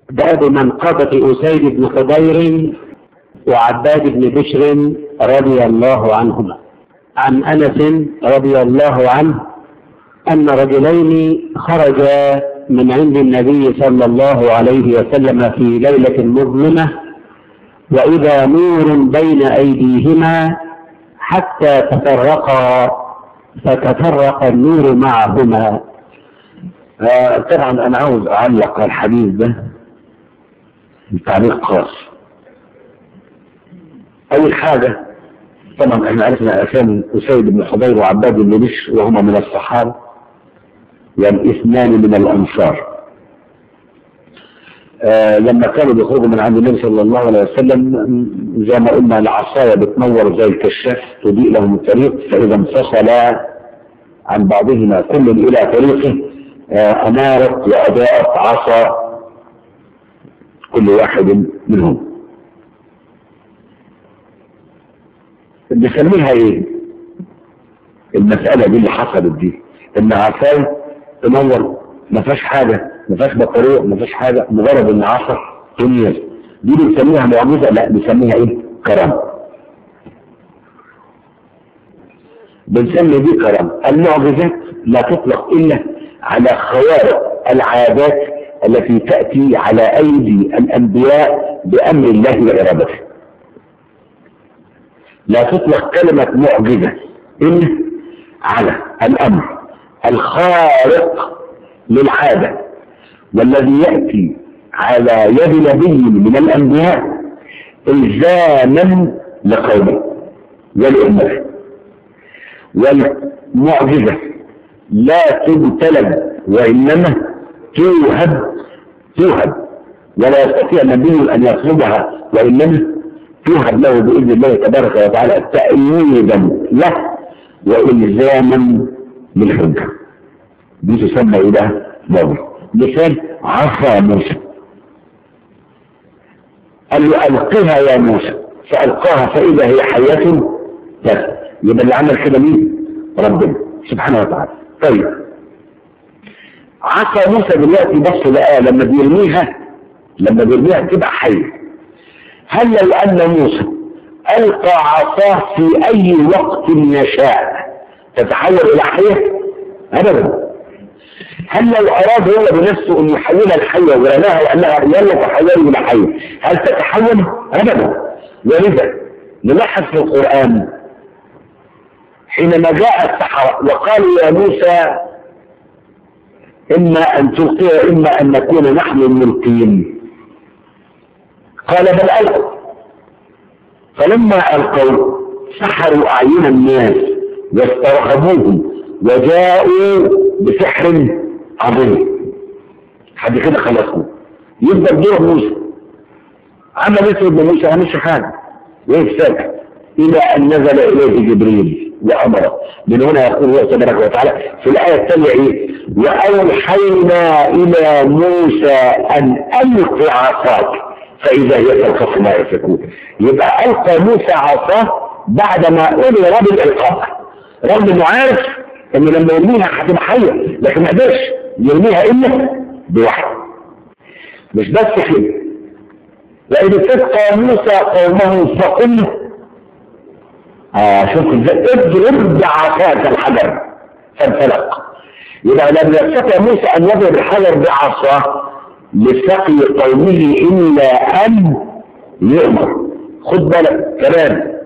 باب منقبة أسيد بن خضير وعباد بن بشر رضي الله عنهما عن أنس رضي الله عنه أن رجلين خرجا من عند النبي صلى الله عليه وسلم في ليلة مظلمة وإذا نور بين أيديهما حتى تفرقا فتفرق النور معهما آه طبعا انا عاوز اعلق على الحديث ده بتعليق خاص اول حاجة طبعا احنا عرفنا اسامي اسيد بن حضير وعباد بن بشر وهما من الصحابة يعني اثنان من الانصار آه لما كانوا بيخرجوا من عند النبي صلى الله عليه وسلم زي ما قلنا العصاية بتنور زي الكشاف تضيء لهم الطريق فإذا انفصلا عن بعضهما كل إلى طريقه آه أنارت وأضاءت عصا كل واحد منهم بنسميها ايه المسألة دي اللي حصلت دي ان عصاية تنور ما فيهاش حاجة ما فيهاش بطارية ما فيهاش حاجة مجرد ان عصا تنير دي بنسميها معجزة لا بنسميها ايه كرم بنسمي دي كرم المعجزات لا تطلق الا على خوارق العادات التي تأتي على ايدي الانبياء بامر الله وارادته لا تطلق كلمة معجزة إلا على الأمر الخارق للعادة والذي يأتي على يد نبي من الأنبياء إلزاما لقومه ولأمته والمعجزة لا تبتلد وإنما توهب توهب ولا يستطيع نبي أن يطلبها وإنما توهب له بإذن الله تبارك وتعالى تأييدا له وإلزاما بالحجة دي تسمى إيه ده؟ موت مثال عصا موسى قال له ألقها يا موسى فألقاها فإذا هي حياة تسعى يبقى اللي عمل كده مين؟ ربنا سبحانه وتعالى طيب عصا موسى دلوقتي بص لقاه لما بيرميها لما بيرميها تبقى حيه هل لو أن موسى ألقى عصاه في أي وقت يشاء تتحول إلى حية؟ أبدا هل لو أراد هو بنفسه أن يحولها الحية ورماها وأنها يلا تحولي إلى حية هل تتحول؟ أبدا ولذا نلاحظ في القرآن حينما جاء السحرة وقالوا يا موسى إما أن تلقي وإما أن نكون نحن الملقين قال بل ألقوا فلما ألقوا سحروا أعين الناس واسترهبوهم وجاءوا بسحر عظيم حد كده خلصوا يبدأ بدور موسى عمل اسود موسى ما عملش حاجة وقف ساكت إلى أن نزل إليه جبريل وأمره من هنا يقول الله تبارك وتعالى في الآية الثانية إيه وأوحينا إلى موسى أن ألق عصاك فإذا هي تلقف ما يفكون يبقى ألقى موسى عصاه بعدما أمر بالإلقاء رغم إنه عارف إن لما يرميها هتبقى حية لكن ما قدرش يرميها إلا بوحده مش بس كده وإذ استسقى موسى قومه فقل آه شوف ازاي اضرب بعصاك الحجر فانفلق يبقى لم يستطع موسى أن يضرب الحجر بعصاه لسقي قومه إلا أن يؤمر خد بالك كمان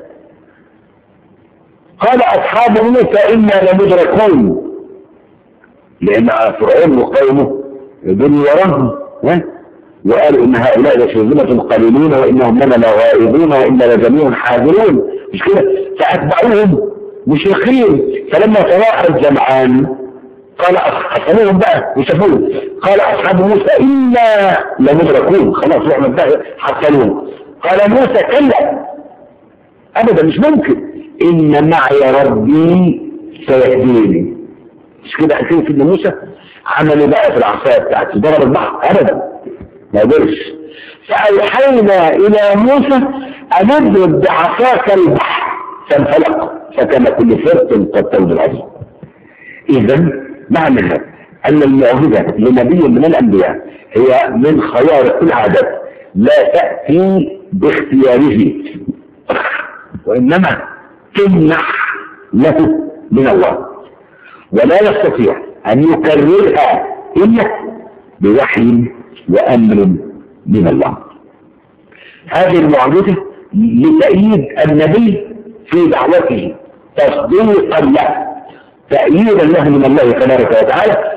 قال أصحاب موسى إنا لمدركون لأن فرعون وقومه يدل وراهم وقالوا إن هؤلاء لشرذمة قليلون وإنهم لنا لغائبون وإنا لجميع حاضرون مش كده فأتبعوهم مشرقين فلما تراءى الجمعان قال حسنوهم بقى وشافوه قال أصحاب موسى إنا لمدركون خلاص رحمة بقى حسنوهم قال موسى كلا أبدا مش ممكن إن معي ربي سيهديني مش كده حكيم في موسى عملوا بقى في العصاية بتاعته ضرب البحر أبدا ما قدرش فأوحينا إلى موسى أن اضرب بعصاك البحر فانفلق فكان كل فرق قد تولد العظيم إذا معنى أن المعجزة لنبي من الأنبياء هي من خوارق العادات لا تأتي باختياره وإنما تمنح له من الله ولا يستطيع أن يكررها إلا بوحي وأمر من الله هذه المعجزة لتأييد النبي في دعوته تصديقا له تأييدا له من الله تبارك وتعالى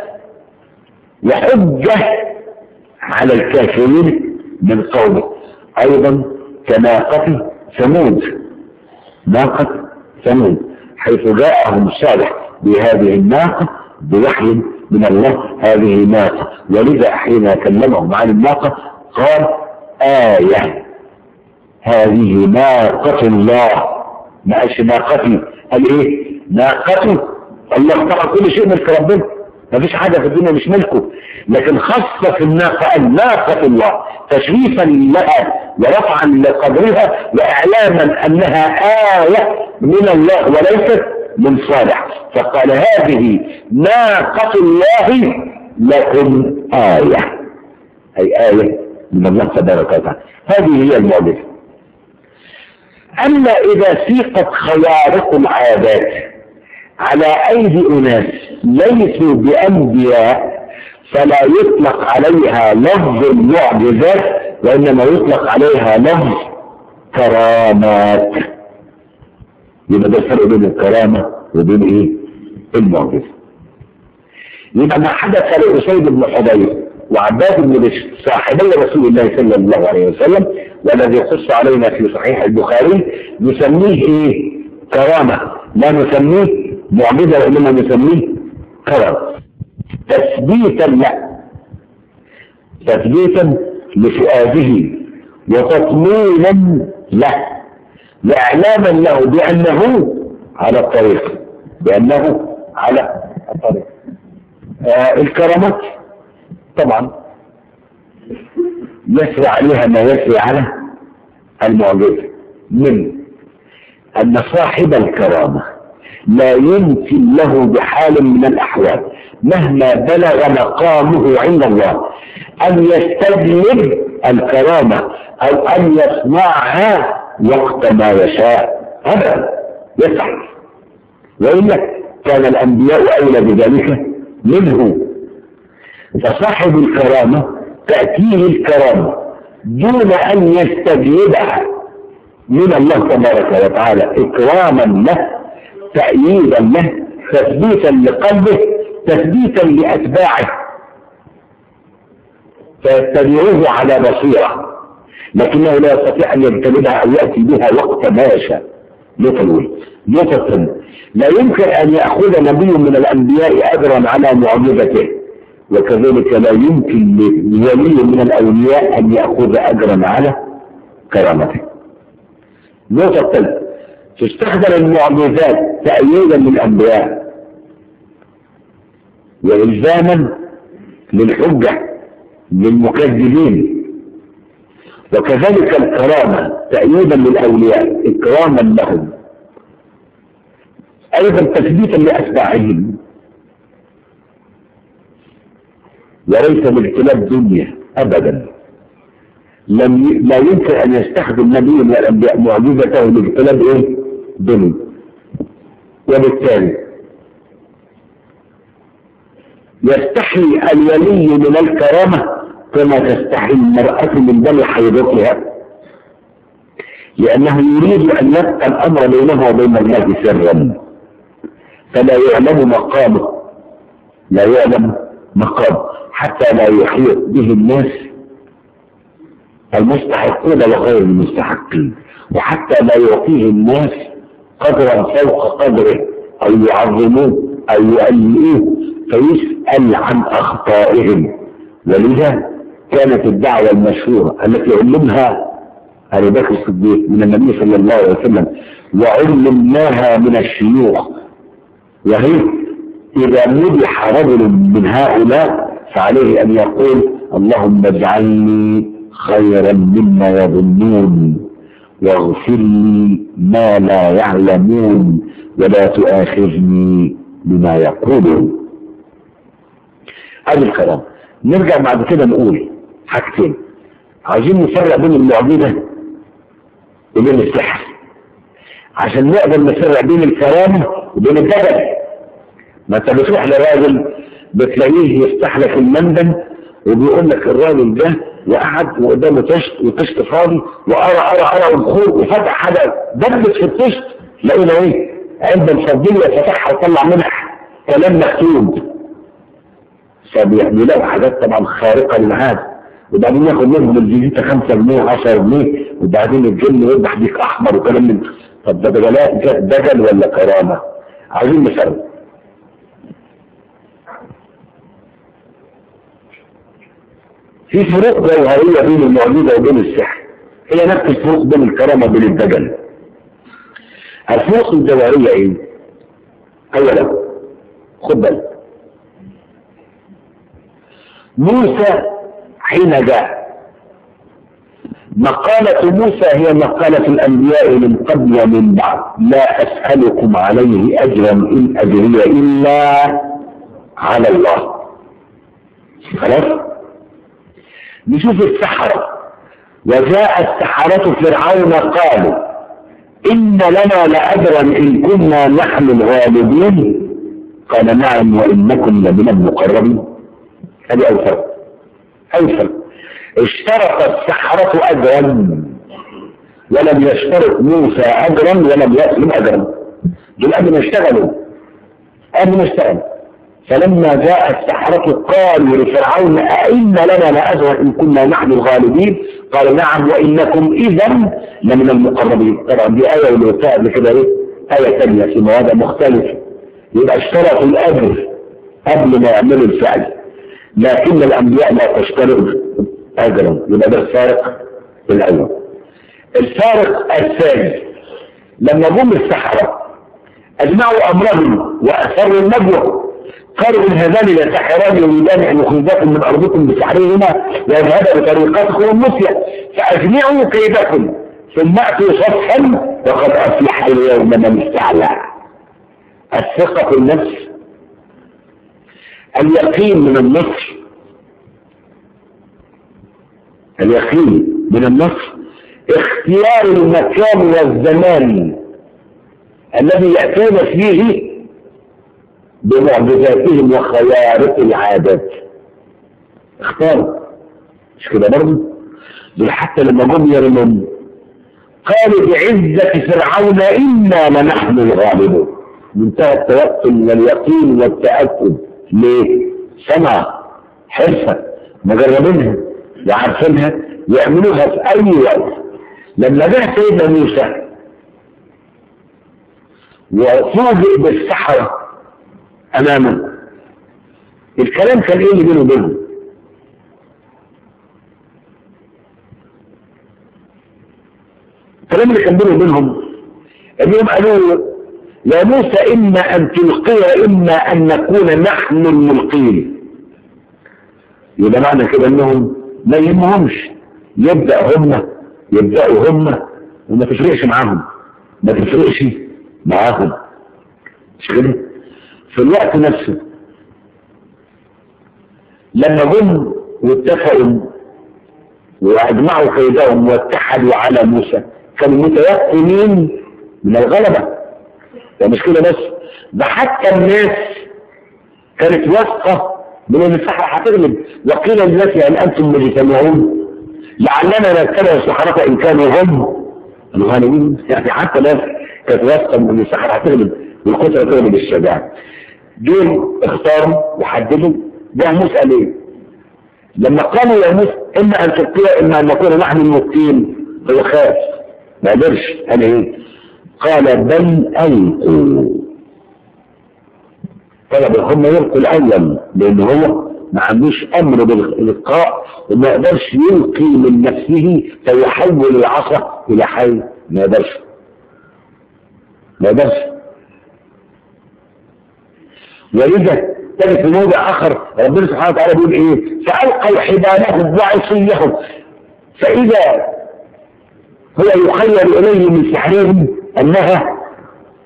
وحجة على الكافرين من قومه أيضا كناقة ثمود ناقة ثمود حيث جاءهم الصالح بهذه الناقة بوحي من الله هذه ناقة ولذا حين كلمهم عن الناقة قال آية هذه ناقة الله ما قالش ناقتي قال ايه ناقتي الله طبعا كل شيء ملك ربنا ما فيش حاجة في الدنيا مش ملكه لكن خاصة في الناقة قال ناقة الله تشريفا لها ورفعا لقدرها واعلاما انها آية من الله وليست من صالح فقال هذه ناقة الله لكم آية أي آية من الله تبارك وتعالى هذه هي المعجزة أما إذا سيقت خوارق العادات على أيدي أناس ليسوا بأنبياء فلا يطلق عليها لفظ المعجزات وإنما يطلق عليها لفظ كرامات يبقى ده الفرق بين الكرامة وبين إيه؟ المعجزة يبقى ما حدث لأسيد بن حضير وعباد بن بشر صاحبي رسول الله صلى الله عليه وسلم والذي قص علينا في صحيح البخاري نسميه ايه كرامة لا نسميه معجزة وإنما نسميه كرامة تثبيتا لا تثبيتا لفؤاده وتطمينا له وإعلاما له بأنه على الطريق بأنه على الطريق آه الكرامات طبعا يسري عليها ما يسري على المعجزة من أن صاحب الكرامة لا يمكن له بحال من الأحوال مهما بلغ مقامه عند الله أن يستجلب الكرامة أو أن يصنعها وقت ما يشاء أبدا يفعل وإلا كان الأنبياء أولى بذلك منه فصاحب الكرامة تأتيه الكرامة دون أن يستجلبها من الله تبارك وتعالى إكراما له تأييدا له تثبيتا لقلبه تثبيتا لأتباعه فيتبعوه على بصيرة لكنه لا يستطيع أن يجتنبها أو يأتي بها وقت ما يشاء لطلول لطفل لا يمكن أن يأخذ نبي من الأنبياء أجرا على معجزته وكذلك لا يمكن لولي من الأولياء أن يأخذ أجرا على كرامته نقطة الثالثة تستخدم المعجزات تأييدا للأنبياء وإلزاما للحجة للمكذبين وكذلك الكرامة تأييدا للأولياء إكراما لهم أيضا تثبيتا لأتباعهم وليس باختلاف دنيا أبدا لم ي... لا يمكن أن يستخدم نبي من الأنبياء معجزته لاختلاف إيه؟ دنيا وبالتالي يستحي الولي من الكرامة كما تستحي المرأة من دم حيضتها لأنه يريد أن يبقى الأمر بينه وبين الله سرا فلا يعلم مقامه لا يعلم مقامه حتى لا يحيط به الناس المستحقون وغير المستحقين وحتى لا يعطيه الناس قدرا فوق قدره أو يعظموه أو يؤلئوه فيسأل عن أخطائهم ولذا كانت الدعوة المشهورة التي علمها أبي بكر الصديق من النبي صلى الله عليه وسلم وعلمناها من الشيوخ وهي إذا مدح رجل من هؤلاء فعليه أن يقول اللهم اجعلني خيرا مما يظنون واغفر لي ما لا يعلمون ولا تؤاخذني بما يقولون ادي الكرامة نرجع بعد كده نقول حاجتين عايزين نفرق بين المعجزة وبين السحر عشان نقدر نفرق بين الكرامة وبين الدجل ما انت بتروح لراجل بتلاقيه يفتح لك المندل وبيقول لك الراجل ده وقعد وقدامه طشت وطشت فاضي وقرا قرا قرا والخور وفتح حاجه دبت في الطشت لقينا ايه؟ علبه مفضيه فتحها وطلع منها كلام مكتوب فبيلاقوا حاجات طبعا خارقه للعاده وبعدين ياخد منهم الفيزيتا 5 جنيه 10 جنيه وبعدين الجن يذبح بيك احمر وكلام من طب ده دجل دجل ولا كرامه؟ عايزين نفرق في فروق جوهريه بين المعجزه وبين السحر هي نفس الفروق بين الكرامه وبين الدجل الفروق الجوهريه ايه؟ اولا خد بالك موسى حين جاء مقالة موسى هي مقالة الأنبياء من قبل ومن بعد لا أسألكم عليه أجرا إن أجري إلا على الله خلاص نشوف السحرة وجاء السحرة فرعون قالوا إن لنا لأجرا إن كنا نحن الغالبين قال نعم وإنكم لمن المقربين هذه أوثر أوثر اشترط السحرة أجرا ولم يشترط موسى أجرا ولم يسلم أجرا دول قبل ما اشتغلوا قبل ما اشتغلوا فلما جاء السحرة قالوا لفرعون أئن لنا لأجرا إن كنا نحن الغالبين قال نعم وإنكم إذا لمن المقربين طبعا دي آية اللي قلتها قبل كده إيه؟ آية ثانية في مواضع مختلفة يبقى اشترطوا الأجر قبل ما يعملوا الفعل لكن الأنبياء لا تشترط أجرا يبقى ده الفارق الأول الفارق الثاني لما جم السحرة أجمعوا أمرهم وأسروا النجوى قالوا إن هذان لساحران يريدان أن يخرجاكم من أرضكم بسحرهما ويذهبا بطريقتكم المثلى فأجمعوا كيدكم ثم أتوا صفحا وقد أفلح اليوم من استعلى الثقة في النفس اليقين من النصر اليقين من النصر اختيار المكان والزمان الذي يأتون فيه بمعجزاتهم وخوارق العادات اختاروا مش كده برضه دول حتى لما جم يرمون قالوا بعزة فرعون إنا لنحن الغالبون منتهى التوكل واليقين والتأكد ليه؟ سمع حرفة مجربينها وعارفينها يعملوها في أي وقت لما جاء سيدنا موسى وفوجئ بالسحرة أمامه الكلام كان إيه اللي بينه وبينهم؟ الكلام اللي كان بينه وبينهم انهم قالوا له يا موسى إما أن تلقي وإما أن نكون نحن الملقين يبقى معنى كده أنهم ما يهمهمش يبدأ هم يبدأوا هم وما تفرقش معاهم ما تفرقش معاهم مش كده في الوقت نفسه لما جم واتفقوا واجمعوا كيدهم واتحدوا على موسى كانوا متيقنين من الغلبه ده مش كده بس ده حتى الناس كانت واثقه من ان السحره هتغلب وقيل للناس يعني انتم مجتمعون لعلنا نتبع السحرة ان كانوا هم الغالبين يعني حتى ناس كانت واثقه من ان السحره هتغلب والقدره تغلب الشجاعه دول اختاروا وحددوا ده موسى قال ايه لما قالوا يا موسى اما ان تبقي اما ان نكون نحن المبقين هو خاف ما قدرش قال ايه قال بل القوا طلب هم يلقوا الاول لان هو ما عندوش امر بالالقاء وما يقدرش يلقي من نفسه فيحول العصا الى حي ما يقدرش ما يقدرش ولذا تجد في موضع اخر ربنا سبحانه وتعالى بيقول ايه فالقوا حبالهم وعصيهم فاذا هو يخيل اليه من سحرهم انها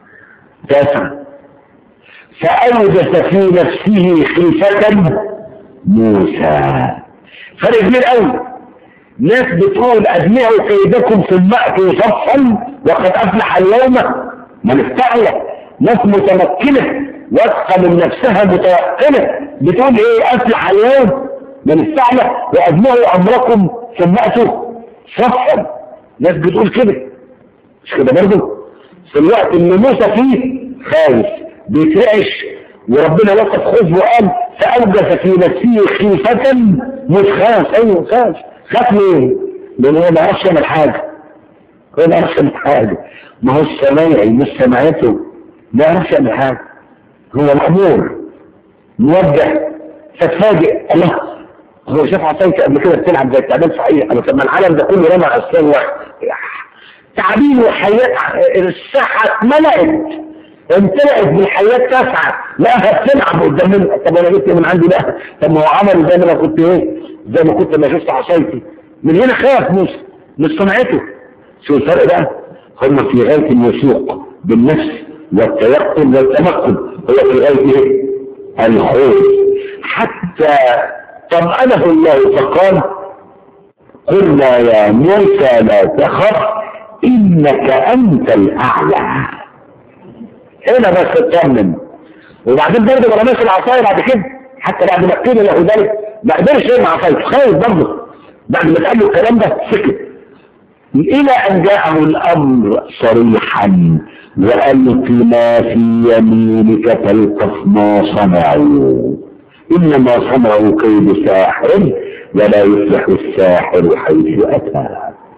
تسعى فاوجس في نفسه خيفه موسى فرق كبير قوي ناس بتقول أجمعوا كيدكم ثم أتوا صفا وقد أفلح اليوم من استعلى ناس متمكنة واثقة من نفسها متيقنة بتقول إيه أفلح اليوم من استعلى وأجمعوا أمركم ثم أتوا صفا ناس بتقول كده مش كده برضه في الوقت اللي موسى فيه خايف بيترعش وربنا وصف خوف وقال فأوجس في نفسه خيفة مش خاف أيوه خاف خاف ليه؟ لأن هو ما عرفش يعمل حاجة هو ما عرفش يعمل حاجة ما هو السماعي مش سمعته ما عرفش يعمل حاجة هو مأمور موجه فتفاجئ الله هو شاف عصايته قبل كده بتلعب زي التعبان صحيح انا طب ما العالم ده كله رمى عصايه واحد تعابين وحيات الساحه اتملأت امتلأت بالحيات تسعى لقاها بتلعب قدام منها طب انا جبت من عندي بقى طب ما هو عمل زي ما انا كنت ايه زي ما كنت ما شفت عصايتي من هنا خاف موسى مش صنعته شو الفرق بقى هم في غايه الوثوق بالنفس والتيقن والتمكن هو في غايه ايه الخوف حتى طمأنه الله فقال قلنا يا موسى لا تخف انك انت الاعلى هنا بس اطمن وبعدين برضه ما رماش العصايه بعد كده حتى بعد ما قيل له ذلك ما قدرش يرمي عصايته خايف برضه بعد ما قال له الكلام ده سكت الى ان جاءه الامر صريحا وقال له ما في يمينك تلقف ما صنعوا انما صنعوا كيد ساحر ولا يفلح الساحر حيث اتى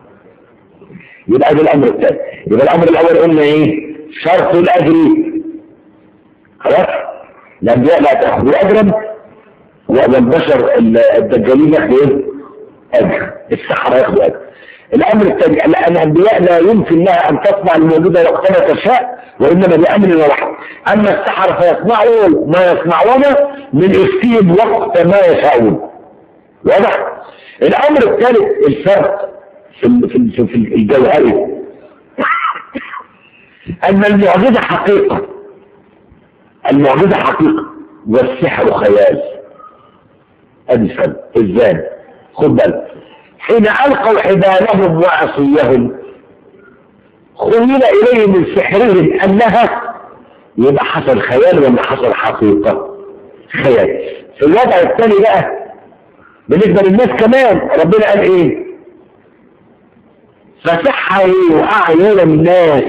يبقى ده الامر الثاني يبقى الامر الاول قلنا ايه شرط الاجر خلاص الانبياء لا تاخذوا اجرا والبشر الدجالين ياخذوا ايه اجر السحره ياخذوا اجر الامر الثاني الانبياء لا يمكن لها ان تصنع الموجوده وقتما تشاء وانما بامر واحد اما السحره فيصنعوا ما يصنعون من افتيهم وقت ما يشاءون واضح الامر الثالث الفرق في في في الجوهري ان المعجزه حقيقه المعجزه حقيقه والسحر خيال ادي الفرق ازاي خد بالك حين القوا حبالهم وعصيهم خيل اليه من سحرهم انها يبقى حصل خيال ولا حصل حقيقه خيال في الوضع الثاني بقى بالنسبه للناس كمان ربنا قال ايه فسحروا اعين الناس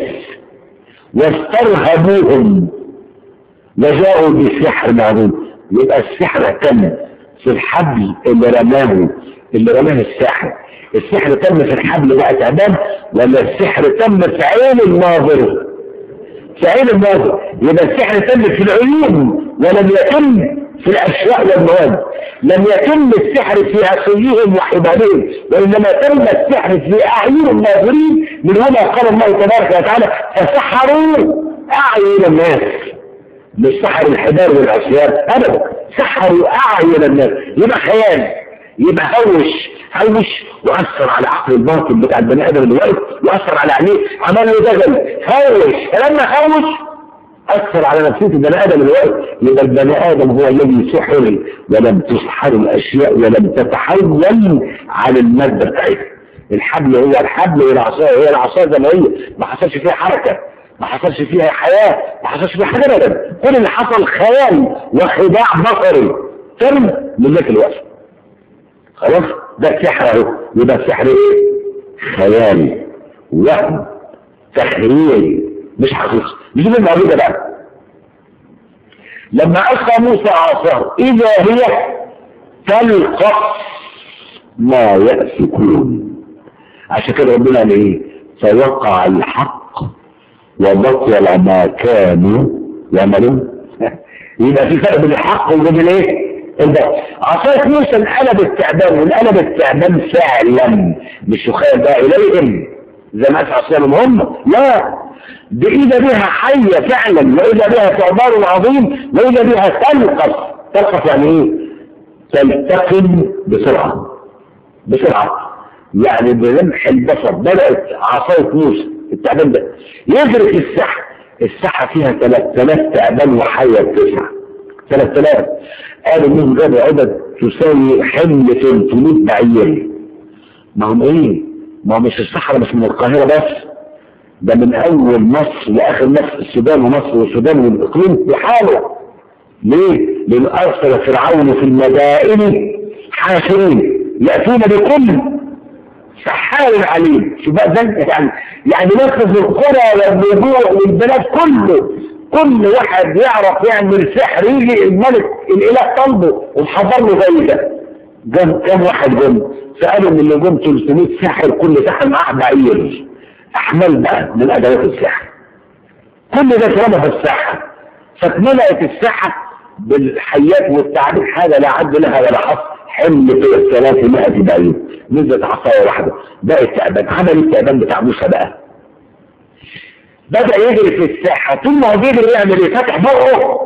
واسترهبوهم وجاءوا بسحر معروف يبقى السحر تم في الحبل اللي رماه اللي رماه السحر السحر تم في الحبل وقت عباد ولا السحر تم في عين الناظر في عين الناظر يبقى السحر تم في العيون ولم يتم في الاشياء والمواد لم يتم السحر في عصيهم وحبالهم وانما تم السحر في اعين الناظرين من هنا قال الله تبارك وتعالى فسحروا اعين الناس مش سحر الحبال والعصيان ابدا سحروا اعين الناس يبقى خيال يبقى هوش هوش واثر على عقل الباطن بتاع البني ادم اللي واقف واثر على عينيه عمل له دجل هوش فلما هوش اثر على نفسيه البني ادم اللي واقف يبقى البني ادم هو الذي سحر ولم تسحر الاشياء ولم تتحول عن الماده بتاعتها الحبل هو الحبل والعصايه هي العصايه زي ما هي ما حصلش فيها حركه ما حصلش فيها حياه ما حصلش فيها حاجه ابدا كل اللي حصل خيال وخداع بصري ترم لله الوصف خلاص ده السحر اهو يبقى السحر ايه خيال وهم تخيل مش حقيقي مش دي الموجوده بقى لما القى موسى عصاه اذا هي تلقف ما يأفكون عشان كده ربنا قال ايه فوقع الحق وبطل ما كانوا يعملون يبقى في فرق بين الحق وبين الايه الباطل عصاية موسى انقلب التعبان وانقلب التعبان فعلا مش يخيل بقى اليهم زي ما عصاهم هم لا ده اذا بها حية فعلا واذا بها ثعبان عظيم واذا بها تلقف تلقف يعني ايه تلتقم بسرعة بسرعة يعني بلمح البصر بدأت عصاية موسى التعبان ده يدرك السحر الساحة فيها 3000 تعبان وحية تسعة 3000 قالوا انهم جابوا عدد تساوي حمل 300 بعير ما هم ايه ما هو مش الصحراء مش من القاهرة بس ده من اول مصر لاخر مصر السودان ومصر والسودان والاقليم بحاله ليه لان ارسل فرعون في المدائن حاشرين ياتون بكل سحار عليم شو بقى ده يعني يعني نفذ القرى والرجوع والبلاد كله كل واحد يعرف يعمل سحر يجي الملك الاله طلبه ومحضر له زي ده جم كم واحد جم سالوا من اللي جم 300 ساحر كل ساحر معاه بعير احمال بقى من ادوات السحر كل ده اترمى في الساحه فاتملأت الساحه بالحيات والتعبير حاجه لا عد لها ولا حصر حمل في 300 بعير نزلت عصايه واحده بقت تعبان عمل التعبان بتاع موسى بقى بدأ يجري في الساحة طول ما هو بيجري يعمل ايه فتح بقه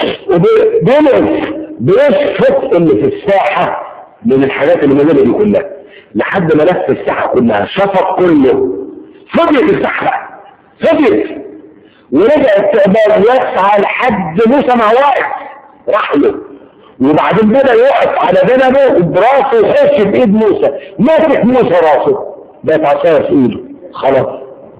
وبيلف بيشفط اللي في الساحة من الحاجات اللي موجودة دي كلها لحد ما لف الساحة كلها شفط كله فضيت الساحة فضيت ورجع التعبان يسعى لحد موسى ما واقف راح له وبعدين بدأ يقف على جنبه براسه يخش بإيد موسى ماسك موسى راسه بقت عصاية في إيده خلاص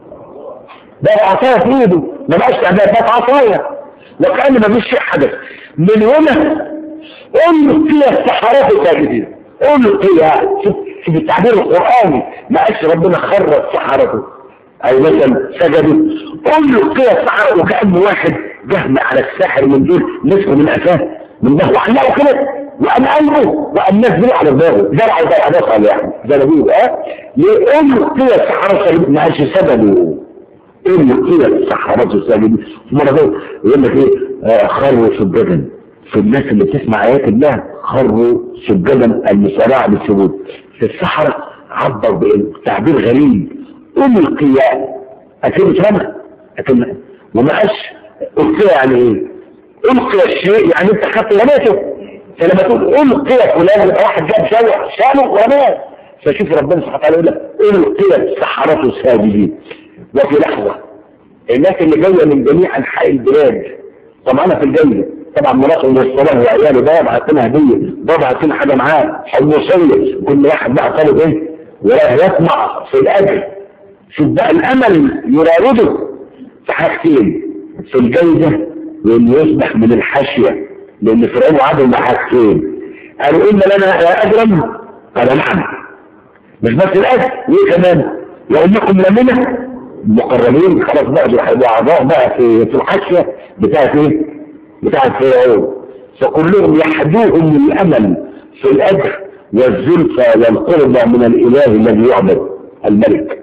بقى عصاية في ايده ما بقاش تعبان بقت عصاية وكأن ما فيش شيء حدث من هنا ألقي السحرات الساجدين ألقي شوف شوف التعبير القرآني ما قالش ربنا خرج سحرته أو مثلا سجدوا ألقي السحرة وكأن واحد جهم على الساحر من دول مسكه من قفاه من ده وعلقه كده وقام قلبه وقام نزله على دماغه زرعه زرع ده قال يعني زي ما بيقولوا اه لألقي السحرة الساجدين ما قالش سجدوا ايه اللي قيل السحرات الساجدين مرة ده يقول لك ايه آه خروا سجدا في الناس اللي بتسمع ايات الله خروا سجدا المسارعة بالسجود في الصحراء عبر بتعبير غريب القي اكيد اترمى اكيد وما قالش القي يعني ايه القي الشيء يعني انت خدت رميته فلما تقول القي فلان يبقى واحد جاب شاله شاله ورماه فشوف ربنا سبحانه وتعالى يقول لك القي السحرات الساجدين وفي لحظة الناس اللي جاية من جميع أنحاء البلاد طبعا في الجاية طبعا مراته من الصلاة وعياله بابا بعت لنا هدية بابا بعت لنا حاجة معاه حمصية كل واحد بقى طالب ايه ولا يطمع في الأجر شوف بقى الأمل يراوده في حاجتين في الجايزة وإنه يصبح من الحاشية لأن فرعون وعدهم بحاجتين قالوا إن لنا أجرا قال نعم مش بس الأجر وإيه كمان وإنكم لمنه مقربين خلاص بقى اعضاء بقى في في الحاشيه بتاعت ايه؟ بتاعت فرعون فكلهم يحدوهم الامل في الاجر والزلفى والقربى من الاله الذي يعبد الملك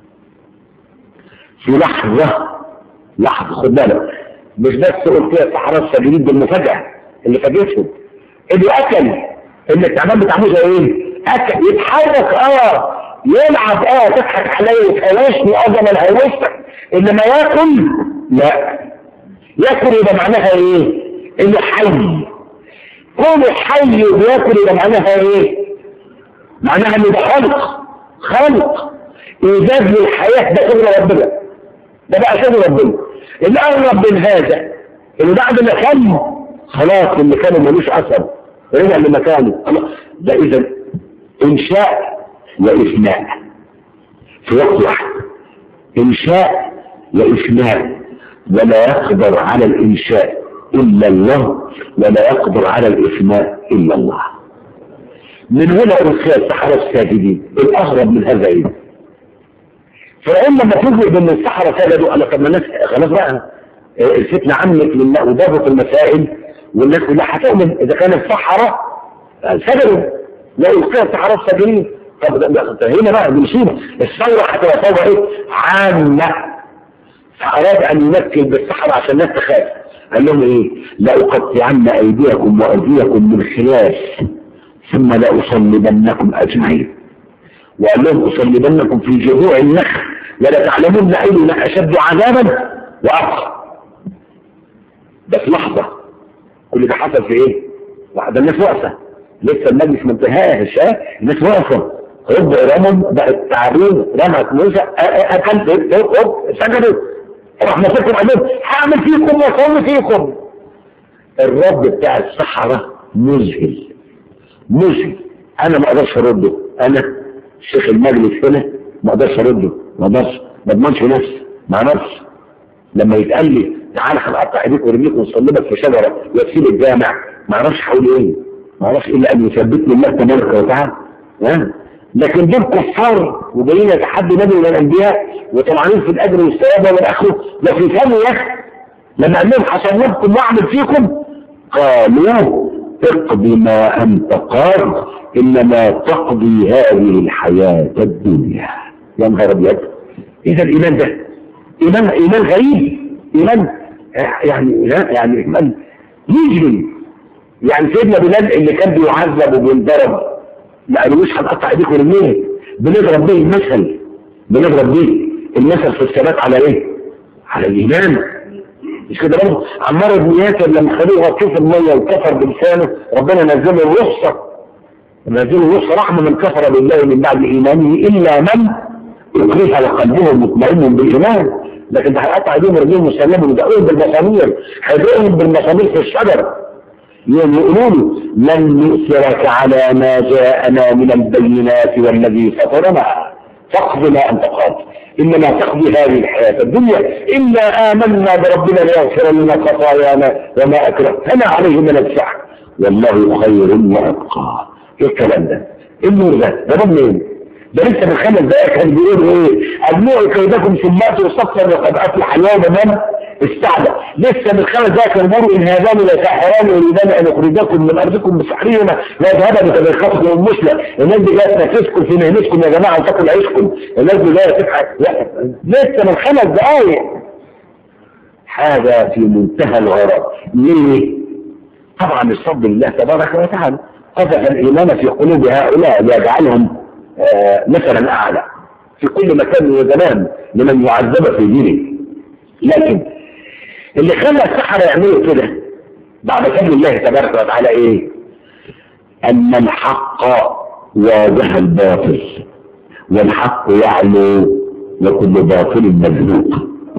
في لحظه لحظه خد بالك مش بس قلت فيها الصحراء الساجدين بالمفاجاه اللي فاجئتهم اللي اكل ان التعبان بتاع موسى ايه؟ اكل يتحرك اه يلعب اه تضحك عليا وتهوشني اه ده ما هيوشك انما ياكل لا ياكل يبقى معناها ايه انه حي كونه حي وبياكل يبقى معناها ايه معناها انه ده خلق خلق ايجاد للحياه ده شغل ربنا ده بقى شغل ربنا اللي اقرب من هذا اللي بعد ما كان خلاص اللي كان ملوش اثر رجع لمكانه ده اذا انشاء وإفناء في وقت واحد إنشاء وإفناء ولا يقدر على الإنشاء إلا الله ولا يقدر على الإفناء إلا الله من هنا أرسل السحرة الساجدين الأغرب من هذا إيه فرعون لما تجد ان السحرة سجدوا على طب الناس خلاص بقى الفتنة عمت لله وضابط المسائل والناس كلها هتؤمن إذا كان السحرة سجدوا لا يلقيها السحرة الساجدين طب هنا بقى بنصيبه الثورة هتبقى ثورة ايه عامة فأراد أن يمثل بالصحراء عشان الناس تخاف قال لهم ايه لأقطعن أيديكم وأيديكم من خلاف ثم لأصلبنكم أجمعين وقال لهم أصلبنكم في جذوع النخل ولا تعلمون أينا أشد عذابا وأبقى بس لحظة كل ده حصل في ايه؟ ده الناس واقفة لسه المجلس ما انتهاش ها الناس واقفة رب رمم بقى التعبير رمت موسى اكلت هوب سجدوا راح مسكهم عليهم هعمل فيكم واصلي فيكم الرب بتاع الصحراء مذهل مزي انا ما اقدرش ارده انا شيخ المجلس هنا ما اقدرش ارده ما اقدرش ما اضمنش نفسي ما اعرفش لما يتقال لي تعالى هنقطع ايديك ورجليك ونصلبك في شجره واسيب الجامع ما اعرفش هقول ايه ما اعرفش الا ان يثبتني الله تبارك وتعالى ها لكن دول كفار وجايين يتحدوا نبي من الانبياء وطمعانين في الاجر والثواب والاخره لكن كانوا يا اخي لما قال لهم حصلتكم واعمل فيكم قالوا اقضي ما انت قاض انما تقضي هذه الحياه الدنيا يا نهار ابيض ايه ده الايمان ده ايمان ايمان غريب ايمان يعني لا يعني ايمان يجري يعني سيدنا بلال اللي كان بيعذب وبينضرب ما قالوش هنقطع ايديك ورجليك بنضرب بيه المثل بنضرب بيه المثل في الثبات على ايه؟ على الايمان مش كده برضه عمار بن ياسر لما خلوه غطوه في الميه وكفر بلسانه ربنا نزله الرخصه نزله الرخصه رحمه من كفر بالله من بعد ايمانه الا من يكره وقلبه مطمئن بالايمان لكن ده هيقطع ايديهم ورجليهم مسلمهم يدقوهم بالمسامير هيدقوهم بالمسامير في الشجر يقولوا له لن نؤثرك على ما جاءنا من البينات والذي فطرنا فاقض ما انت قاض انما تقضي هذه الحياه الدنيا الا امنا بربنا ليغفر لنا خطايانا وما اكرهتنا عليه من السحر والله خير وابقى ايه الكلام ده؟ ايه النور ده؟ ده منين؟ ده لسه من خمس دقائق كان بيقول ايه؟ اجمعوا كيدكم ثم اتوا صفا وقد افلح اليوم من استعدى لسه من خمس دقائق كانوا بيقولوا ان هذان لساحران يريدان ان يخرجاكم من ارضكم بسحرهما لا يذهبن بطريقتكم المثلى الناس دي جايه تنافسكم في مهنتكم يا جماعه وتاكل عيشكم الناس دي جايه تضحك لا لسه من خمس دقائق حاجه في منتهى الغرض ليه؟ طبعا الصبر لله تبارك وتعالى قذف الايمان في قلوب هؤلاء ليجعلهم آه مثلا اعلى في كل مكان وزمان لمن يعذب في دينه لكن اللي خلى السحرة يعملوا كده بعد فضل الله تبارك وتعالى ايه ان الحق واجه الباطل والحق يعلو وكل باطل مزلوق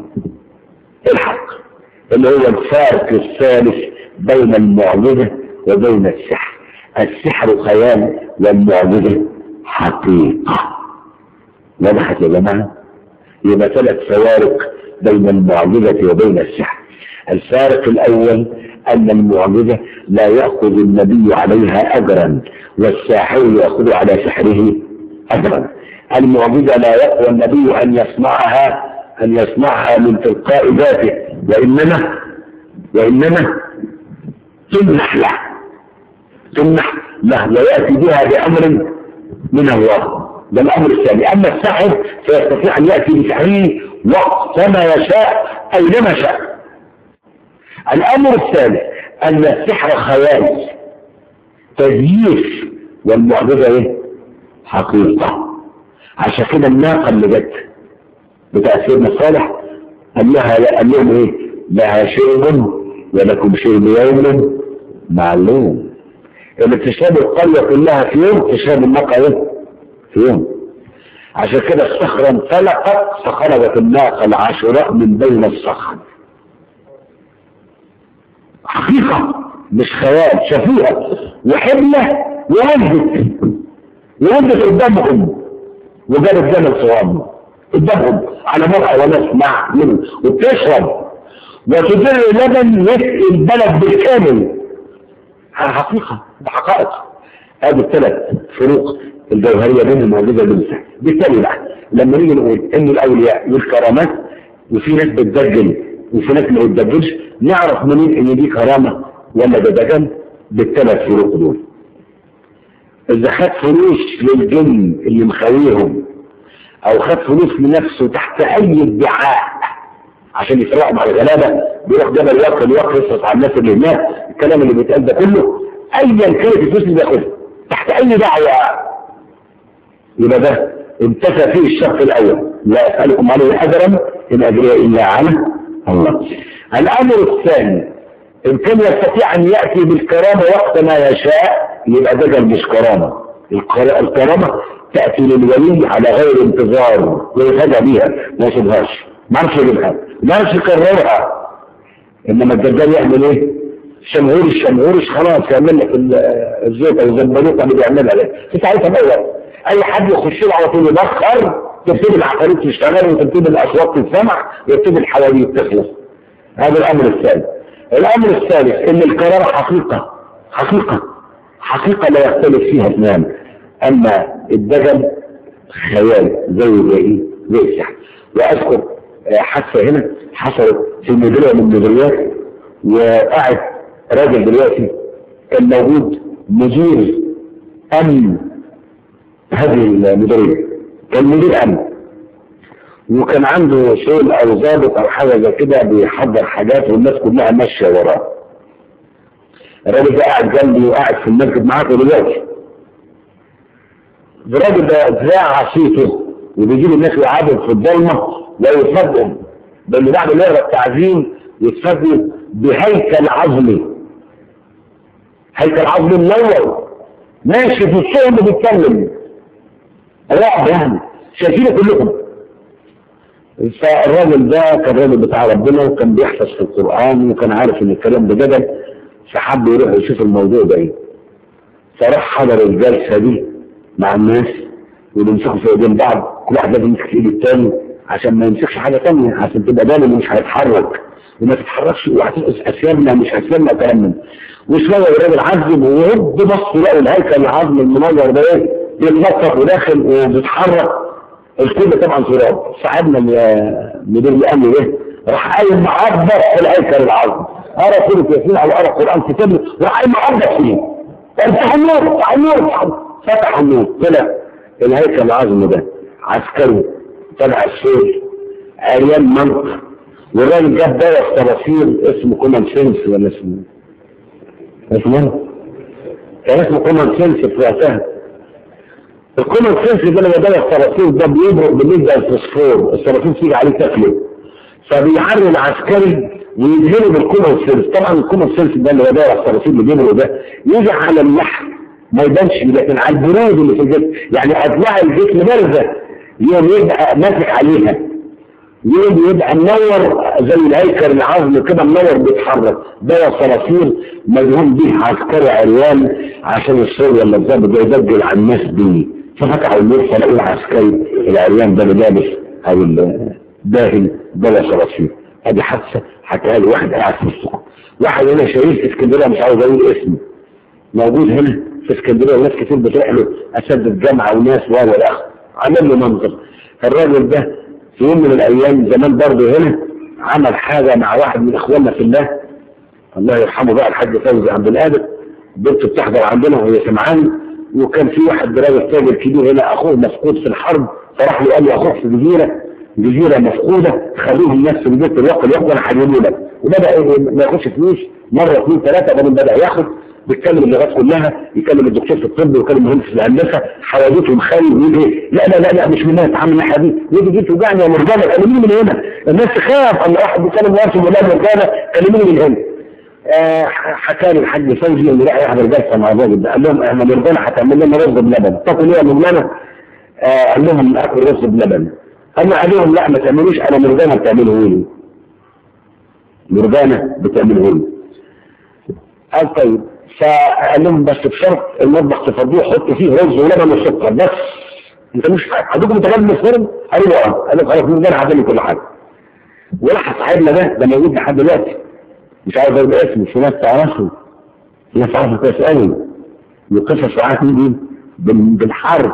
الحق اللي هو الفارق الثالث بين المعجزة وبين السحر السحر خيال والمعجزة حقيقة وضحت يا جماعة يبقى ثلاث فوارق بين المعجزة وبين السحر الفارق الأول أن المعجزة لا يأخذ النبي عليها أجرا والساحر يأخذ على سحره أجرا المعجزة لا يقوى النبي أن يصنعها أن يصنعها من تلقاء ذاته وإنما وإنما تمنح له تمنح له ويأتي بها بأمر من الله ده الأمر الثاني أما الساحر فيستطيع أن يأتي بسحره وقت ما يشاء أينما شاء الأمر الثالث أن السحر خيال تزييف والمعجزة إيه؟ حقيقة عشان كده الناقة اللي جت بتاع سيدنا صالح قال لها قال لهم إيه؟ لها شرب ولكم شرب يوم معلوم اللي بتشرب القرية كلها في يوم تشرب الناقة إيه؟ في يوم عشان كده الصخرة انفلقت فخرجت الناقة العاشراء من بين الصخر حقيقة مش خيال شافوها وحبلة وهدت وهدت قدامهم وجابت جمل صغام قدامهم على مرأة ونسمع منه وبتشرب وتدر لبن يسقي البلد بالكامل حقيقة بحقائق هذه الثلاث فروق الجوهرية بين المعجزة والمسح بالتالي بقى لما نيجي نقول ان الاولياء والكرامات وفي ناس بتدجل وفي ناس ما بتدجلش نعرف منين ان دي كرامة ولا ده دجل بالثلاث فروق دول اذا خد فلوس للجن اللي مخاويهم او خد فلوس لنفسه تحت اي ادعاء عشان يسرقوا مع الغلابه بيروح جبل ياكل ياكل يصرف على الناس اللي هناك الكلام اللي بيتقال ده كله ايا كانت الفلوس اللي بياخدها تحت اي دعوه يبقى ده انتفى فيه الشرط الاول لا اسالكم عليه اجرا ان اجري الا على الله الامر الثاني ان كان يستطيع ان ياتي بالكرامه وقت ما يشاء يبقى ده مش كرامه الكرامه تاتي للولي على غير انتظار ويفاجئ بيها ما يسيبهاش ما عرفش يجيبها ما عرفش يكررها انما الدجال يعمل ايه؟ شمهورش شمهورش خلاص يعمل لك ال- الزيت او الزنبلوطه اللي بيعملها ده في ساعتها بقى اي حد يخش له على طول يبخر تبتدي العفاريت تشتغل وتبتدي الاصوات تتسمع ويبتدي الحواديت تخلص هذا الامر الثاني الامر الثالث ان القرار حقيقه حقيقه حقيقه لا يختلف فيها اثنان اما الدجل خيال زي زي ايه زي السحر واذكر آه، حادثه هنا حصلت في مديريه من المديريات وقاعد راجل دلوقتي كان موجود مدير امن هذه المديريه كان مدير امن وكان عنده شغل او ضابط او حاجه زي كده بيحضر حاجات والناس كلها ماشيه وراه الراجل ده قاعد جنبي وقاعد في المسجد معاكم دلوقتي الراجل ده ذاع صيته وبيجيب الناس يقعدوا في الضلمه ويفاجئهم بان بعد ما يقرا التعزيم يتفاجئوا بهيكل عظمي هيكل عظمي منور ماشي في الشغل بيتكلم رعب يعني شايفينه كلكم فالراجل ده كان راجل بتاع ربنا وكان بيحفظ في القرآن وكان عارف ان الكلام ده جدل فحب يروح يشوف الموضوع ده ايه فراح حضر الجلسة دي مع الناس واللي يمسكوا في ايدين بعض كل واحد لازم يمسك في ايد التاني عشان ما يمسكش حاجة تانية عشان تبقى باله انه مش هيتحرك وما تتحركش وهتنقص اسيادنا مش اسيادنا كلام من وشوية الراجل عذب وهب بص لقوا الهيكل العظم المنور ده ايه يتنطط وداخل وبيتحرك الكل طبعا تراب صاحبنا مدير الامن ده راح قايم معبر في الهيكل العظم قرا سوره ياسين او قرا قران كتاب راح قايم معبر فيه افتح النور افتح النور فتح النور طلع الهيكل العظم ده عسكري طلع السور عريان منطق والراجل جاب دواء صراصير اسمه كومان سينس ولا اسمه اسمه كان اسمه كومان سينس في وقتها الكومن سنس ده لما ده الصراصير ده بيبرق بالنسبه للفوسفور الصراصير تيجي عليه تاكله فبيعري العسكري ويدهنه بالكومن سنس طبعا الكومن سنس ده اللي هو ده الصراصير اللي بيبرق ده يجي على اللحم ما يبانش لكن على البرود اللي في الجسم يعني اضلاع الجسم بارزه يوم يبقى ماسك عليها يوم يبقى منور زي الهيكل العظم كده منور بيتحرك ده صراصير مدهون به عسكري عريان عشان الصور ولا الضابط ده يدجل على الناس دي ففتحوا النور فلقوا العسكري العريان ده اللي لابس او الداهن ده صراصير ادي حادثه حكاها لي واحد قاعد في السوق واحد هنا شهير في اسكندريه مش عاوز اقول اسمه موجود هنا في اسكندريه وناس كتير بتروح له اساتذه جامعه وناس و والاخر عمل له منظر الراجل ده في يوم من الايام زمان برضه هنا عمل حاجه مع واحد من اخواننا في الله الله يرحمه بقى الحاج فوزي عبد القادر بنته بتحضر عندنا وهي سمعان وكان في واحد راجل تاجر كبير هنا اخوه مفقود في الحرب فراح له قال له اخوك في جزيره جزيره مفقوده خلوه الناس في البيت الوقت ياخد انا هجيبه لك وبدا إيه ما ياخدش فلوس مره اثنين ثلاثه بعدين بدا ياخد بيتكلم اللغات كلها يكلم الدكتور في الطب ويكلم مهندس في الهندسه حواديته مخالي ويجي لا لا لا لا مش من هنا اتعامل الناحيه دي يجي جيت توجعني يا مرجانه كلميني من هنا الناس تخاف ان واحد بيتكلم نفسه ولا مرجانه كلميني من هنا آه حكى لي الحاج فوزي انه راح يحضر جلسه مع الراجل ده قال لهم احنا مرجانه هتعمل لنا رز بلبن تاكل ايه يا مرجانه؟ آه قال لهم اكل رز بلبن اما قال لهم لا ما تعملوش انا مرجانه بتعمله لي مرجانه بتعمله لي قال طيب فقال لهم بس بشرط المطبخ تفضوه حط فيه رز ولبن وسكر بس انت مش عندكم متجمع من الفرن؟ قالوا له اه قال له خلاص من ده هعمل كل حاجه وراح صاحبنا ده ده موجود لحد دلوقتي مش عاوز اقول اسمه في ناس تعرفه في ناس تعرفه كويس قوي وقصص ساعات دي بالحرب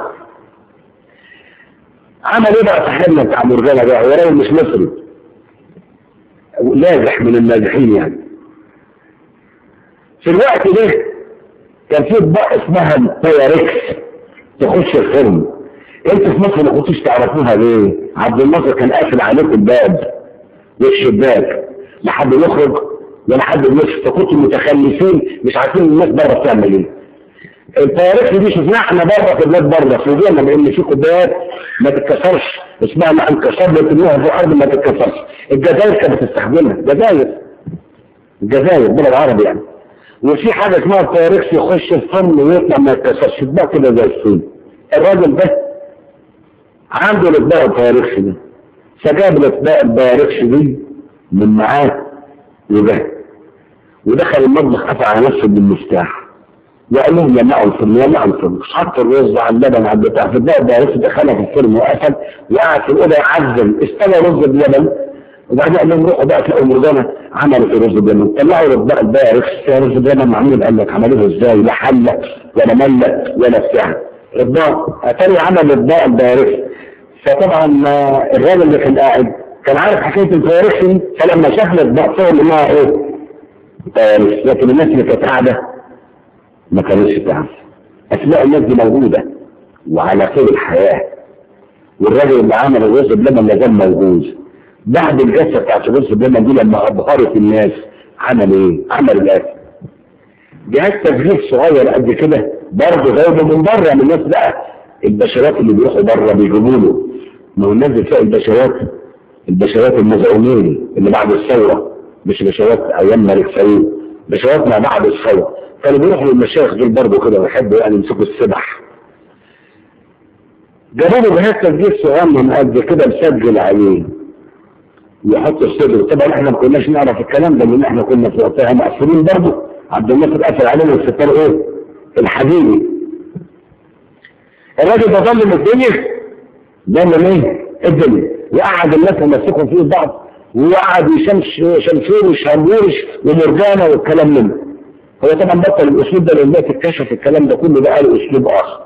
عمل ايه بقى صاحبنا بتاع مرجانه ده هو راجل مش مصري ناجح من الناجحين يعني في الوقت ده كان في اطباق اسمها البياركس تخش الفيلم انت في مصر ما كنتوش تعرفوها ليه عبد الناصر كان قافل عليكم الباب والشباك لا حد يخرج ولا حد يمشي فكنتوا متخلفين مش عارفين الناس بره بتعمل ايه البياركس دي شفناها احنا بره في بلاد بره فوجئنا بان في كوبايات ما تتكسرش اسمها ما انكسر بتنوها في الارض ما تتكسرش الجزائر كانت بتستخدمها الجزائر الجزائر بلد عربي يعني وفي حاجة اسمها البايركس يخش الفم ويطلع ما يتكسرش ده كده زي الصين الراجل ده عنده الاطباق البايركس ده فجاب الاطباق البايركس دي من معاه وده ودخل المطبخ قفل على نفسه بالمفتاح وقال لهم يا معلم يا معلم حط الرز على اللبن على البتاع في الباقي ده رز دخلها في الفرن وقفل وقعد في الاوضه يعزل استنى رز بلبن وبعدين قال لهم روحوا بقى تلاقوا مرجانه عملت الرز بلبن طلعوا الباقي الباقي رز بلبن معمول قال لك عملوه ازاي لا حله ولا مله ولا بتاع ربنا اتاري عمل الباقي البارح فطبعا الراجل اللي كان قاعد كان عارف حكايه الفوارس دي فلما شاف الاطباق فهم انها ايه فارس لكن الناس اللي كانت قاعده ما كانتش تعرف اسماء الناس دي موجوده وعلى خير الحياه والراجل اللي عمل الرز بلبن لا زال موجود بعد الجلسه بتاعت الرز بلبن دي لما ابهرت الناس عمل ايه؟ عمل الاتي جهاز تسجيل صغير قد كده برضه جايبه من بره من الناس بقى البشرات اللي بيروحوا بره بيجيبوا له ما هو الناس بتلاقي البشرات البشرات المزعومين اللي بعد الثوره مش بشرات ايام ملك سعيد بشرات ما بعد الثوره كانوا بيروحوا للمشايخ دول برضه كده ويحبوا يعني يمسكوا السبح جابوا له جهاز تسجيل صغنن قد كده مسجل عليه يحط الصدر طبعا احنا ما كناش نعرف الكلام ده لان احنا كنا في وقتها مقفولين برضه عبد الناصر قفل علينا الستار ايه؟ الحديدي الراجل ده ظلم الدنيا ظلم ايه؟ الدنيا وقعد الناس يمسكوا فيه بعض وقعد يشمش شمشور وشهمورش ومرجانه والكلام منه هو طبعا بطل الاسلوب ده لان اكتشف الكلام ده كله بقى له اسلوب اخر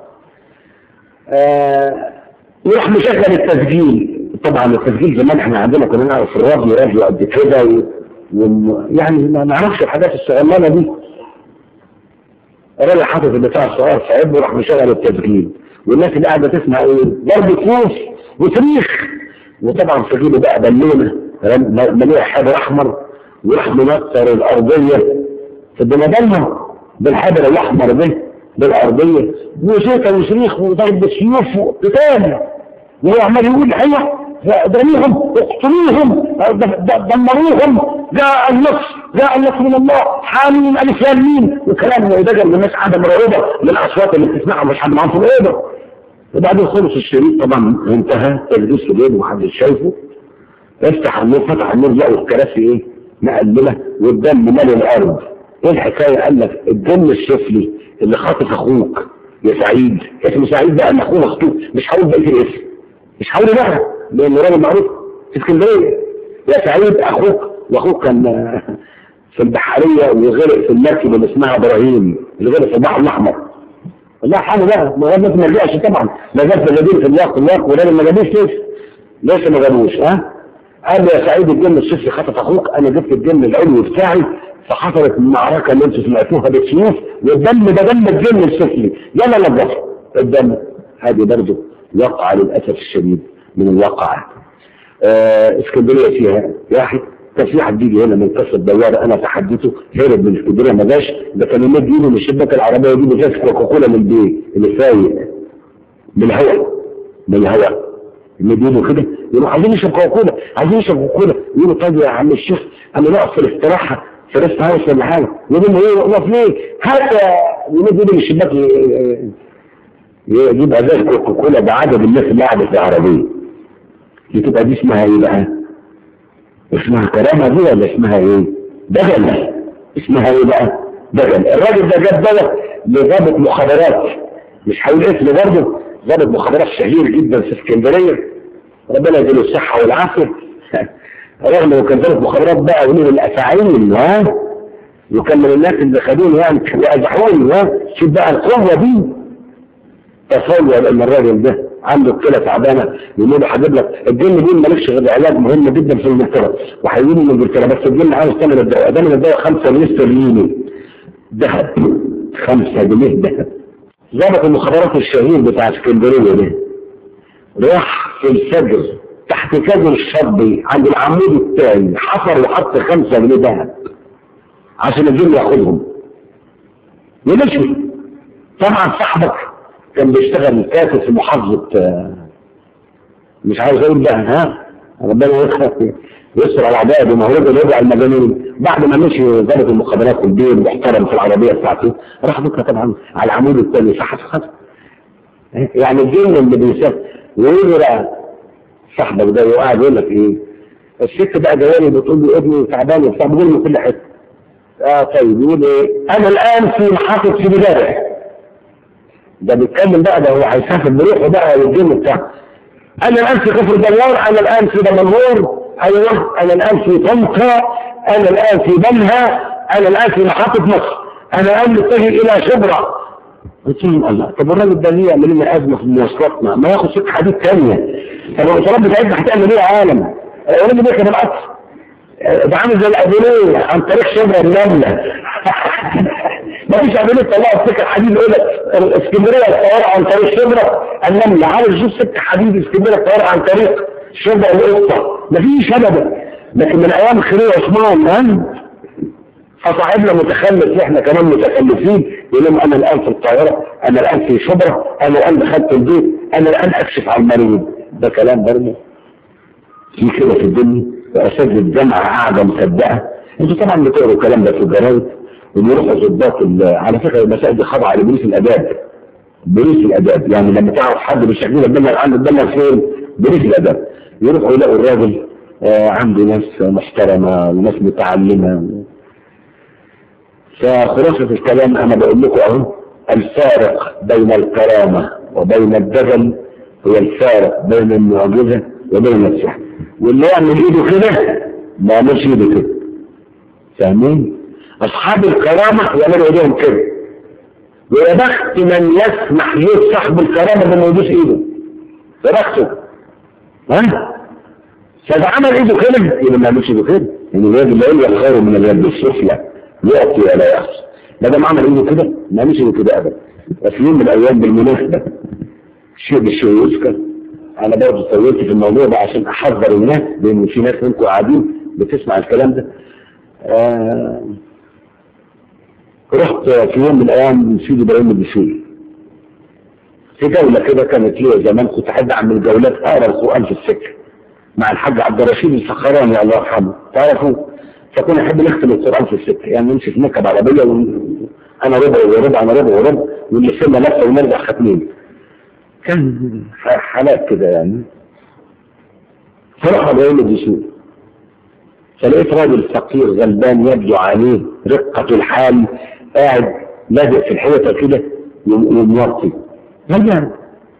آه وراح مشغل التسجيل طبعا التسجيل زمان احنا عندنا كنا نعرف الراديو راديو قد كده و... و... يعني ما نعرفش الحاجات الصغننه دي الراجل حاطط البتاع الصغير في عبه وراح مشغل التسجيل والناس اللي قاعده تسمع ايه ضرب كوف وصريخ وطبعا في جيبه بقى بالونه مليء حبر احمر وراح منطر الارضيه في البنادلة بالحبر الاحمر ده بالارضيه وزيطه وصريخ وضرب سيوف وقتال وهو عمال يقول ايوه اضربيهم اقتلوهم دمروهم جاء النصر جاء النصر من الله حامين الف لام ميم وكلام ويدجل الناس قاعده مرعوبه للاصوات اللي بتسمعها مش حد معاهم في الاوضه وبعدين خلص الشريط طبعا انتهى الجزء الليل ومحدش شايفه افتح النور فتح النور لقوا الكراسي ايه مقلله والدم مال الارض ايه الحكايه قال لك الدم السفلي اللي خاطف اخوك يا سعيد اسمه سعيد بقى ان اخوه مخطوف مش هقول بقيه الاسم مش هقول بقى لانه راجل معروف في اسكندريه يا سعيد اخوك واخوك كان في البحريه وغرق في المركب اللي اسمها ابراهيم اللي غرق في البحر الاحمر الله حاله بقى ما غير ما رجعش طبعا ما جابش الذين في الواقع الواقع ولا ما جابوش ليش ليش ما جابوش ها قال لي يا سعيد الجن السفلي خطف اخوك انا جبت الجن العلوي بتاعي فحصلت المعركة اللي انتم سمعتوها بالسيوف والدم ده دم الجن السفلي يلا نظف الدم هذه برضه وقع للأسف الشديد من الواقع آه اسكندرية فيها واحد كان في واحد بيجي هنا من قصة دوارة انا تحديته هرب من اسكندرية ما جاش ده كان يمد ايده من الشباك العربية يجيب ازاز كوكاكولا من البيت اللي فايق من الهواء من الهواء يمد ايده كده يقولوا عايزين نشرب كوكاكولا عايزين نشرب كوكاكولا يقولوا طيب يا عم الشيخ انا نقف في الاستراحة في ريست هاوس ولا حاجه يقول له ايه وقف ليه؟ هات يمد ايده من الشباك يجيب ازاز كوكاكولا بعدد الناس اللي قاعده في العربيه دي تبقى دي اسمها ايه بقى؟ اسمها كرامه دي ولا اسمها ايه؟ دجل اسمها ايه بقى؟ دجل الراجل ده جاب دواء لضابط مخابرات مش هقول اسم برضه ضابط مخابرات شهير جدا في اسكندريه ربنا يديله الصحه والعافيه رغم انه كان ضابط مخابرات بقى وليه الافاعيل ها وكان من الناس اللي خدوه يعني وازحوني ها شوف بقى القوه دي تصور ان الراجل ده عنده كلى تعبانه يقول له هجيب لك الجن دي مالكش غير علاج مهم جدا في انجلترا وهيجيب من انجلترا بس الجن عاوز ثمن الدواء ثمن الدواء 5 جنيه استرليني ذهب 5 جنيه ذهب ضابط المخابرات الشهير بتاع اسكندريه ده راح في الفجر تحت كادر الشربي عند العمود الثاني حفر وحط 5 جنيه ذهب عشان الجن ياخدهم يمشي طبعا صاحبك كان بيشتغل كاتب في محافظة مش عاوز اقول بقى ها ربنا يسر على اعدائه بمهرجة الوضع المجانين بعد ما مشي ضابط المخابرات البيت محترم في العربية بتاعته راح بكره طبعا على العمود الثاني فحص خط يعني الجن اللي بيسافر ويقول بقى صاحبك ده وقاعد يقول لك ايه الست بقى جواري بتقول له ابني تعبان وبتاع بيقول له كل حته اه طيب يقول ايه انا الان في محطة في بداية ده بيتكلم بقى ده هو هيسافر بروحه بقى والدين بتاعه انا الان في كفر دوار انا الان في دمنهور ايوه انا الان في طنطا انا الان في بنها انا الان في محطة مصر انا الان متجه الى شبرا قلت لهم الله طب الراجل ده ليه يعمل لنا ازمه في المواصلات ما, ما ياخد سكه حديد ثانيه طب الوصولات بتاعتنا هتعمل ايه يا عالم؟ الراجل ده كان القطر ده عامل زي الابونيه عن طريق شبرا النمله ما فيش ابونيه طلعوا سكه حديد يقول لك اسكندريه الطياره عن طريق شبرا النمله عامل شوف سكه حديد اسكندريه الطياره عن طريق شبرا القطه ما فيش ابدا لكن من ايام الخليل عثمان ها فصاحبنا متخلف واحنا كمان متخلفين يقول لهم انا الان في القاهره انا الان في شبرا انا الان دخلت البيت انا الان اكشف على المريض ده كلام برضه في كده في الدنيا واساتذه الجامعه قاعده مصدقه انتوا طبعا بتقروا الكلام ده في الجرايد وبيروحوا ضباط على فكره المسائل دي خاضعه لبوليس الاداب بوليس الاداب يعني لما تعرف حد مش هيجيب الدم عنده الدم فين بوليس الاداب يروحوا يلاقوا الراجل آه عنده ناس محترمه وناس متعلمه فخلاصة الكلام أنا بقول لكم أهو الفارق بين الكرامة وبين الدجل هو الفارق بين المعجزة وبين السحر واللي يعمل إيده كده ما يعملش إيده كده فاهمين؟ أصحاب الكرامة يعملوا إيديهم كده ويا بخت من يسمح له صاحب الكرامة بأنه يدوس إيده يا بخته ها؟ فإذا عمل إيده كده يبقى ما يعملش إيده كده يعني الراجل لا يلقى خير من اليد السفلى يأتي ولا يخشى ما دام عمل ايده كده ما مش كده ابدا في يوم من الايام بالمناسبه شيء بالشيء يذكر انا برضه طولت في الموضوع ده عشان احذر الناس لان في ناس منكم قاعدين بتسمع الكلام ده آه رحت في يوم من الايام سيدي ابراهيم الدسوقي في جولة كده كانت ليا زمان كنت احب اعمل جولات اقرا القران في السكه مع الحاج عبد الرشيد الفخراني الله يرحمه تعرفوا فكنا نحب نختم القرآن في السكة يعني نمشي في مركب عربية أنا ربع وربع أنا ربع وربع ونلفنا لفة ونرجع ختمين كان حالات كده يعني فرح بقول الدسوق فلقيت راجل فقير غلبان يبدو عليه رقة الحال قاعد لازق في الحيطة كده وموطي غلبان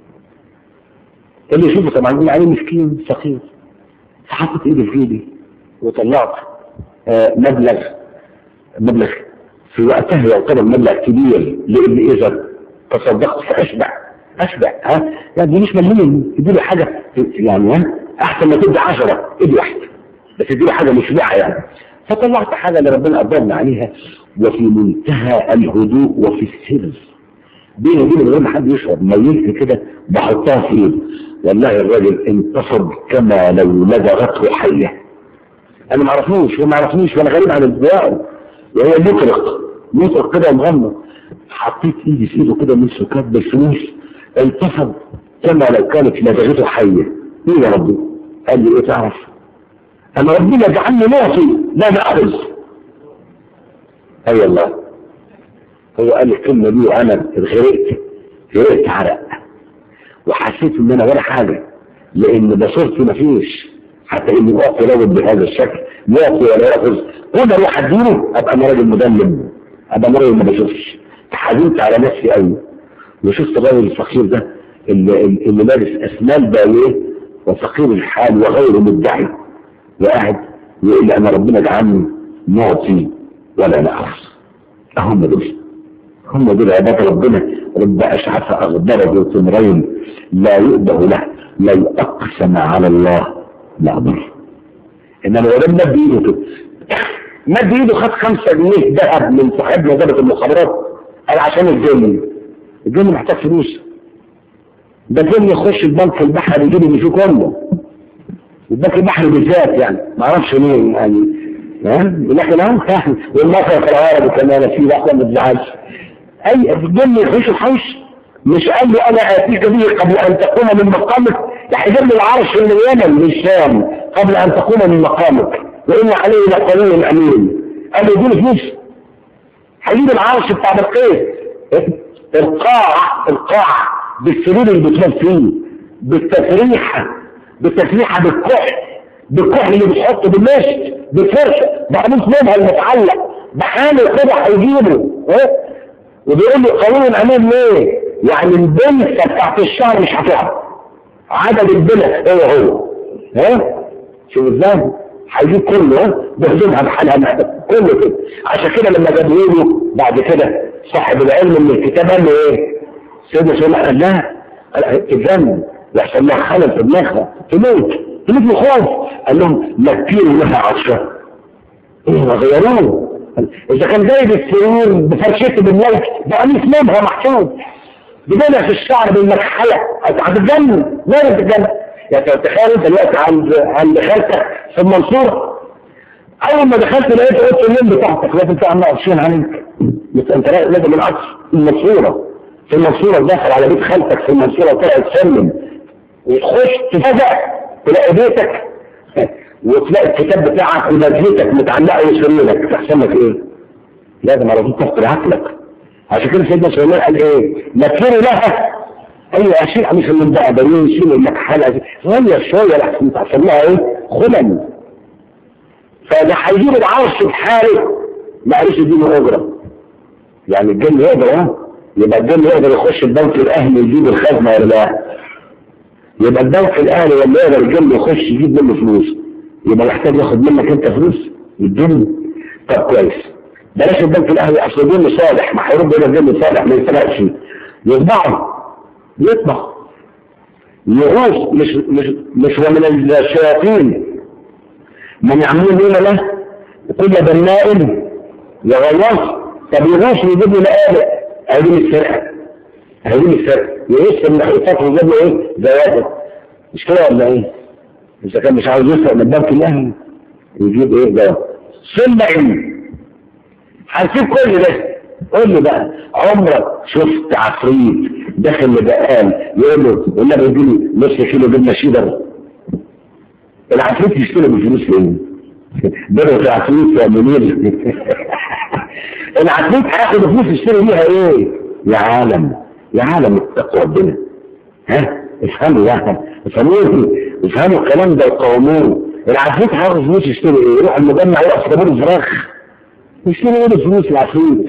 اللي يشوفه طبعا يقول عليه مسكين فقير فحطت ايدي في ايدي وطلعت آه مبلغ مبلغ في وقتها يعتبر مبلغ كبير لابن اذا تصدقت فاشبع اشبع ها يعني مش مليون تدي له حاجه يعني ها احسن ما تدي 10 ادي واحده بس تدي له حاجه مشبعه يعني فطلعت حاجه اللي ربنا قدرنا عليها وفي منتهى الهدوء وفي السر بيني وبين غير ما حد يشعر ميلت كده بحطها في ايده والله الراجل انتصب كما لو لدغته حيه انا ما اعرفوش هو ما يعرفنيش وانا غريب عن انتباهه وهو مطرق مطرق كده ومغمض حطيت ايدي في ايده كده من سكات بالفلوس انتصب كما لو كانت لدغته حيه ايه يا ربي قال لي ايه تعرف انا ربنا جعلني معطي لا ناخذ اي الله هو قال الكلمه دي وانا غرقت غرقت عرق وحسيت ان انا ولا حاجه لان بصيرتي مفيش حتى اني اعطي راجل بهذا الشكل يعطي ولا ياخذ وانا اروح اديله ابقى انا راجل مدلل ابقى انا راجل ما بشوفش حزنت على نفسي قوي وشفت الراجل الفقير ده اللي, اللي لابس اسنان باويه وفقير الحال وغير مدعي وقاعد يقول لي انا ربنا جعلني معطي ولا ناخذ هم دول هم دول عباد ربنا رب اشعث اغبر ذو تمرين لا يؤبه له لو اقسم على الله لا ضر انما لو لم مد ايده كده مد ايده خد خمسة جنيه ذهب من صاحبنا ضابط المخابرات قال عشان الجن الجن محتاج فلوس ده الجن يخش البنك البحري يجيب اللي فيه كله البنك البحري بالذات يعني ما اعرفش مين يعني ها لكن اهو والمصرف العربي كمان في واحده ما تزعلش اي الجن يخش الحوش مش قال له انا اتيك به قبل ان تقوم من مقامك يحجب لي العرش من اليمن من الشام قبل ان تقوم من مقامك وان عليه لقوي امين قال له اديني فلوس هجيب العرش بتاع بلقيس القاع القاع بالسرير اللي بتنام فيه بالتفريحه بالتفريحه بالكحل بالكحل اللي بتحطه بالمشط بالفرشه بعدين نومها المتعلق بحاله كده هيجيبه ها وبيقول لي قانون الامين ليه؟ يعني البنسه بتاعت الشهر مش هتعرف عدد البنس هو هو ها شوف ازاي هيجيب كله ها بيخدمها بحالها كله كده عشان كده لما جابوا له بعد كده صاحب العلم من الكتاب قال له ايه؟ سيدنا سليمان قال لها تتجنن يحصل لها خلل في دماغها تموت تموت من الخوف قال لهم مكينوا لها عطشها ايه غيروه اذا كان جايب السرير بفرشته بالملك ده قميص نومها محطوط بدلع في الشعر بالمكحله هتتجنن لازم تتجنن يعني تخيل انت دلوقتي عند عند خالتك في المنصوره اول ما دخلت لقيت اوضه النوم بتاعتك لازم تعمل قرشين عليك انت لازم العطش في المنصوره في المنصوره داخل على بيت خالتك في المنصوره طلع تسلم وتخش تفاجئ تلاقي بيتك وتلاقي الكتاب بتاعك ونزلتك متعلقه وسريرك تحصل لك ايه؟ لازم على طول تفقد عقلك عشان كده سيدنا سليمان قال ايه؟ نكروا لها اي اشياء مش من بقى بنين يشيلوا لك حلقه غير شويه لحسن تحصل لها ايه؟ خلل فده هيجيب العرش بحاله معلش يديله اجره يعني الجن يقدر ها يبقى الجن يقدر يخش البنك الاهلي يجيب الخزنه ولا لا؟ يبقى البنك الاهلي لما يقدر الجن يخش يجيب منه فلوس يبقى يحتاج ياخد منك انت فلوس الجن طب كويس بلاش البنك الاهلي اصل الجن صالح ما هيرد الى الجن صالح ما يسرقش يطبعه يطبع يغوص مش مش مش ومن الشياطين من يعملون لنا له كل بناء يغوص طب يغوص ويجيب له لآلئ هيجيب السرقه هيجيب السرقه يغوص من الحيطات ويجيب له ايه زواجر مش كده ولا ايه؟ إذا كان مش عاوز يسرق من البنك الأهلي يجيب إيه ده؟ ثم علم هنسيب كل ده قول لي بقى عمرك شفت عفريت داخل لبقال يقول له والنبي يجي لي نص كيلو جبنه شيدر العفريت يشتري بالفلوس ليه؟ بره العفريت يا منير العفريت هياخد فلوس يشتري بيها ايه؟ يا عالم يا عالم اتقوا ربنا ها افهموا يا افهموا افهموا الكلام ده وقوموه العفريت هياخد فلوس يشتري ايه؟ يروح المجمع يقف في طابور الفراخ يشتري ايه بفلوس العفريت؟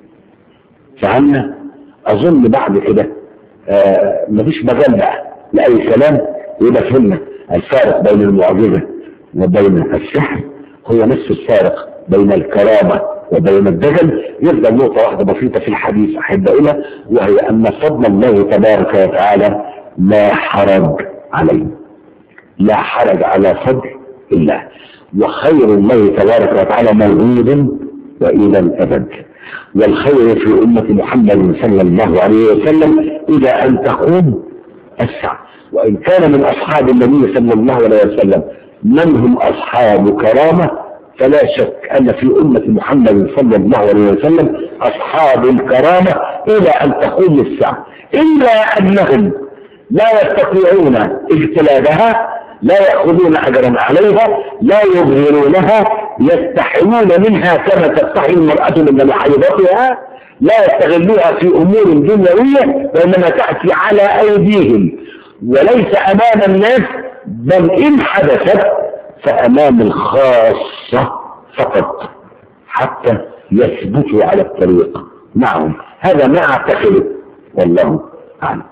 فهمنا؟ اظن بعد كده آه مفيش مجال بقى لاي كلام يبقى فهمنا الفارق بين المعجزه وبين السحر هو نفس الفارق بين الكرامه وبين الدجل يفضل نقطه واحده بسيطه في الحديث احب اقولها وهي ان فضل الله تبارك وتعالى لا حرج عليه لا حرج على فضل الله وخير الله تبارك وتعالى موجود والى الابد والخير في أمة محمد صلى الله عليه وسلم إلى أن تقوم الساعة وإن كان من أصحاب النبي صلى الله عليه وسلم من هم أصحاب كرامة فلا شك أن في أمة محمد صلى الله عليه وسلم أصحاب الكرامة إلى أن تقوم الساعة إلا أنهم لا يستطيعون اجتلابها لا يأخذون أجرا عليها لا يظهرونها يستحيون منها كما تستحي المرأة من محيضتها لا يستغلوها في أمور دنيوية وإنما تأتي على أيديهم وليس أمام الناس بل إن حدثت فأمام الخاصة فقط حتى يثبتوا على الطريق معهم هذا ما أعتقده والله أعلم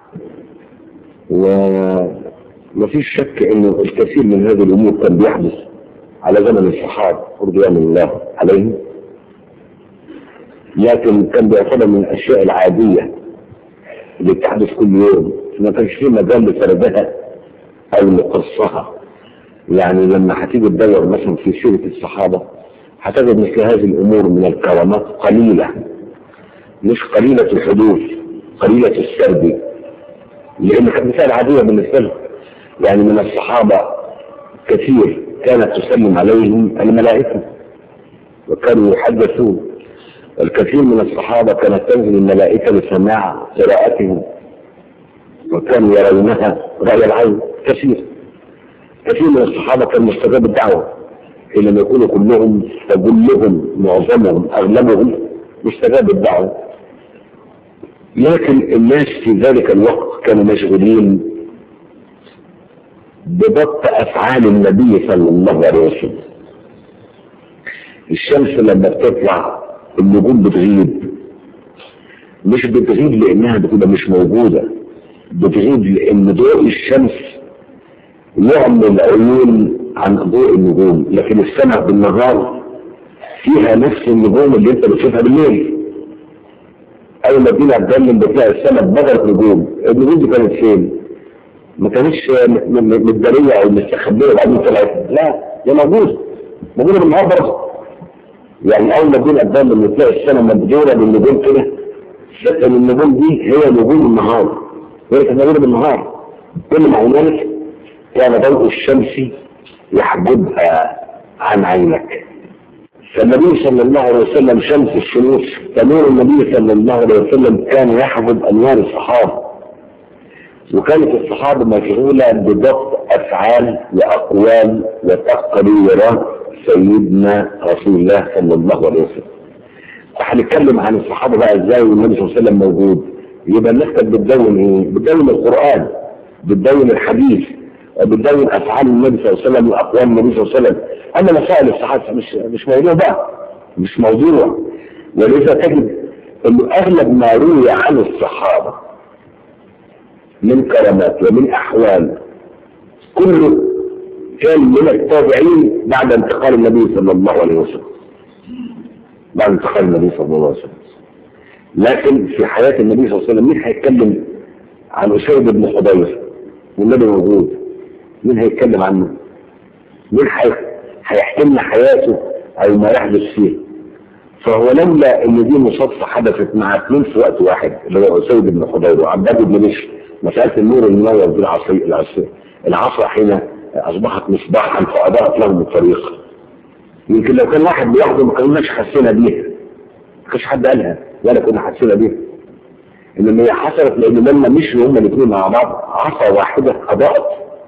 ومفيش شك انه الكثير من هذه الامور كان بيحدث على زمن الصحابه رضوان الله عليهم لكن كان بيعتبر من الاشياء العاديه اللي بتحدث كل يوم ما كانش فيه مجال لفردها او لقصها يعني لما هتيجي تدور مثلا في سيره الصحابه هتجد مثل هذه الامور من الكرامات قليله مش قليله الحدوث قليله السرد لان كانت مثال عاديه بالنسبه لهم يعني من الصحابه كثير كانت تسلم عليهم الملائكه وكانوا يحدثون الكثير من الصحابه كانت تنزل الملائكه لسماع قراءتهم وكانوا يرونها راي العين كثير كثير من الصحابه كان مستجاب الدعوه إن لم يكونوا كلهم فكلهم معظمهم اغلبهم مستجاب الدعوه لكن الناس في ذلك الوقت كانوا مشغولين بضبط افعال النبي صلى الله عليه وسلم الشمس لما بتطلع النجوم بتغيب مش بتغيب لانها بتبقى مش موجودة بتغيب لان ضوء الشمس يعمل العيون عن ضوء النجوم لكن السماء بالنهار فيها نفس النجوم اللي انت بتشوفها بالليل اول ما الدنيا تضلم بتلاقي السماء بدرت نجوم النجوم دي كانت فين؟ ما كانتش متداريه او مستخبيه وبعدين طلعت لا دي موجوده موجوده بالنهار برضه يعني اول ما الدنيا تضلم بتلاقي السماء مبدوره بالنجوم كده لكن النجوم دي هي نجوم النهار هي كانت موجوده بالنهار كل ما هنالك كان ضوء الشمس يحجبها عن عينك فالنبي صلى الله عليه وسلم شمس الشموس فنور النبي صلى الله عليه وسلم كان يحفظ انوار الصحابه وكانت الصحابه مشغوله بضبط افعال واقوال وتقريرات سيدنا رسول الله صلى الله عليه وسلم هنتكلم عن الصحابه بقى ازاي والنبي صلى الله عليه وسلم موجود يبقى الناس كانت بتدون ايه؟ بتدون القران بتدون الحديث بتدون افعال النبي صلى الله عليه وسلم واقوال النبي صلى الله عليه وسلم اما مسائل الصحابه مش مش موضوع بقى مش موضوع ولذا تجد انه اغلب ما روي عن الصحابه من كرامات ومن احوال كله كان من التابعين بعد انتقال النبي صلى الله عليه وسلم بعد انتقال النبي صلى الله عليه وسلم لكن في حياة النبي صلى الله عليه وسلم مين هيتكلم عن أسيد بن حضير والنبي موجود مين هيتكلم عنه مين هيحكي لنا حياته أو ما يحدث فيه فهو لولا ان دي مصادفة حدثت مع اثنين في وقت واحد اللي هو أسيد بن حضير وعباد بن بشر مسألة النور المنور دي العصر العصر العصر حين أصبحت مصباحا فأضاءت لهم الطريق يمكن لو كان واحد بياخده ما كناش حسينا بيها ما كانش حد قالها ولا كنا حسينا بيها انما هي حصلت لان لما مشوا هما الاثنين مع بعض عصا واحده اضاءت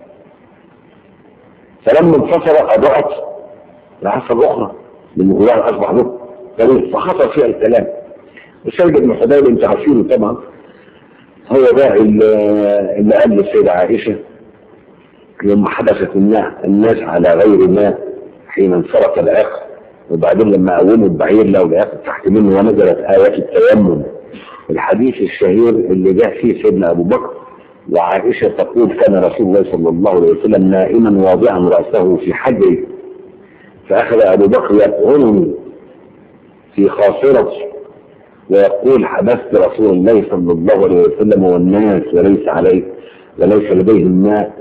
فلما انفصل اضاءت العصا الاخرى لان كلها اصبح له طريق فحصل فيها الكلام السيد ابن حدير انت عارفينه طبعا هو ده اللي قال للسيدة عائشة لما حدثت الناس على غير ما حين انصرف الآخر وبعدين لما قوموا البعير لو الآخر تحت منه ونزلت آيات التيمم الحديث الشهير اللي جاء فيه سيدنا أبو بكر وعائشة تقول كان رسول الله صلى الله عليه وسلم نائما واضعا رأسه في حجره فأخذ أبو بكر يطعنني في خاصرتي ويقول حبست رسول الله صلى الله عليه وسلم والناس وليس عليه وليس لديهم ماء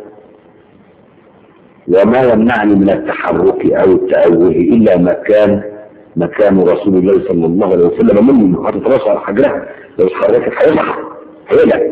وما يمنعني من التحرك او التأوه الا مكان مكان رسول الله صلى الله عليه وسلم مني حاطط راسه على حجرها لو اتحركت هيصح هيلع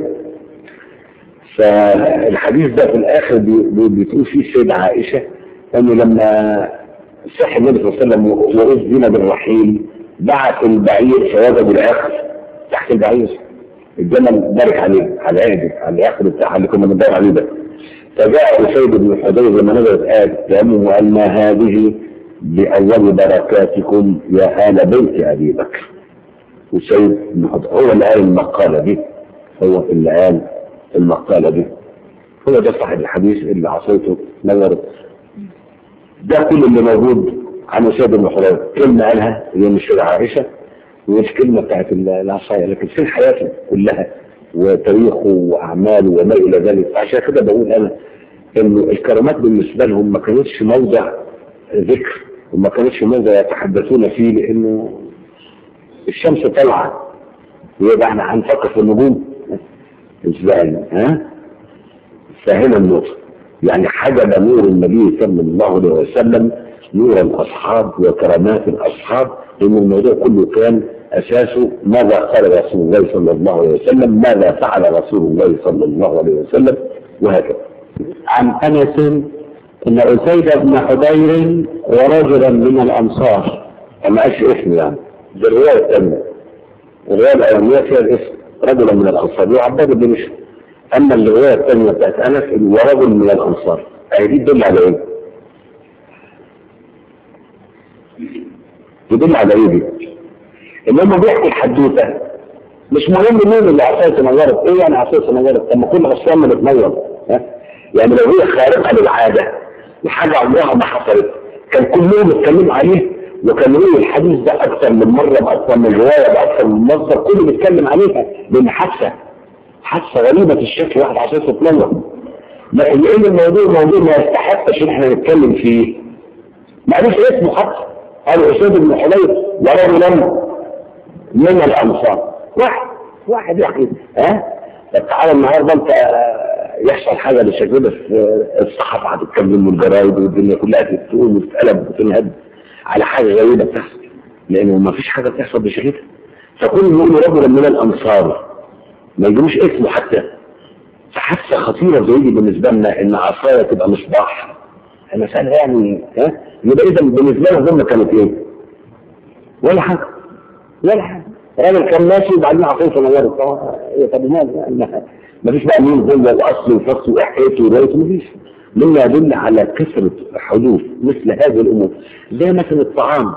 فالحديث ده في الاخر بتقول فيه السيدة عائشة انه لما صح النبي صلى الله عليه وسلم وأذن بالرحيل بعث البعير فوجدوا الاخر تحت البعير الجمل بارك عليه على العهد على الاخر بتاعها اللي كنا بندور عليه ده فجاء أسيد بن حضير لما نزلت آية التيمم وقال ما هذه بأول بركاتكم يا آل بيت أبي بكر وسيد بن حضير هو اللي قال المقالة دي هو اللي قال المقالة دي هو ده صاحب الحديث اللي عصيته نظرت ده كل اللي موجود عن أسيد بن حضير كلمة قالها هي مش عائشة ومش كلمة بتاعت العصاية لكن في حياته كلها وتاريخه واعماله وما الى ذلك عشان كده بقول انا انه الكرامات بالنسبه لهم ما كانتش موضع ذكر وما كانتش موضع يتحدثون فيه لانه الشمس طالعه ويبقى احنا هنفكر في النجوم ازاي ها فهنا النقطه يعني حجب نور النبي صلى الله عليه وسلم نور الاصحاب وكرامات الاصحاب لان الموضوع كله كان أساسه ماذا قال رسول الله صلى الله عليه وسلم ماذا فعل رسول الله صلى الله عليه وسلم وهكذا عن أنس أن أسيد بن حضير ورجلا من الأنصار أما أيش اسم يعني دي الرواية الثانية الرواية الأولانية فيها الاسم رجلا من الأنصار وعباد بن مشر أما الرواية الثانية بتاعت أنس ورجل من الأنصار أي دي تدل على إيه؟ تدل على إيه دي؟ انما بيحكي الحدوته مش مهم مين اللي عصايه نورت ايه يعني عصايه نورت طب ما كل عصام بتنور ها يعني لو هي خارقه للعاده وحاجه عمرها ما حصلت كان كلهم اتكلموا عليه وكان يقول الحديث ده اكثر من مره باكثر من روايه باكثر من مصدر كله بيتكلم عليها لان حادثه حادثه غريبه الشكل واحد عشان تتنور لكن لان الموضوع موضوع ما يستحقش ان احنا نتكلم فيه معلش اسمه حتى قال اسود بن حليف ورجلا من الانصار واحد واحد يعني ها طب تعالى النهارده انت يحصل حاجه بالشكل ده في الصحافه هتتكلم والجرايد والدنيا كلها تقوم وتتقلب وتنهد على حاجه غريبه بتحصل لانه ما فيش حاجه بتحصل بالشكل ده فكل يقول رجلا من الانصار ما يجيبوش اسمه حتى فحادثه خطيره زي دي بالنسبه لنا ان عصايه تبقى مصباح المساله يعني ها يبقى اذا بالنسبه لهم هم كانت ايه؟ ولا حاجه ولا حاجه راجل كان ماشي وبعدين عصايه نورت طب مال ما فيش بقى مين هو واصل وفصل واحكايته وروايته ما فيش مما يدل على كثره حدوث مثل هذه الامور زي مثلا الطعام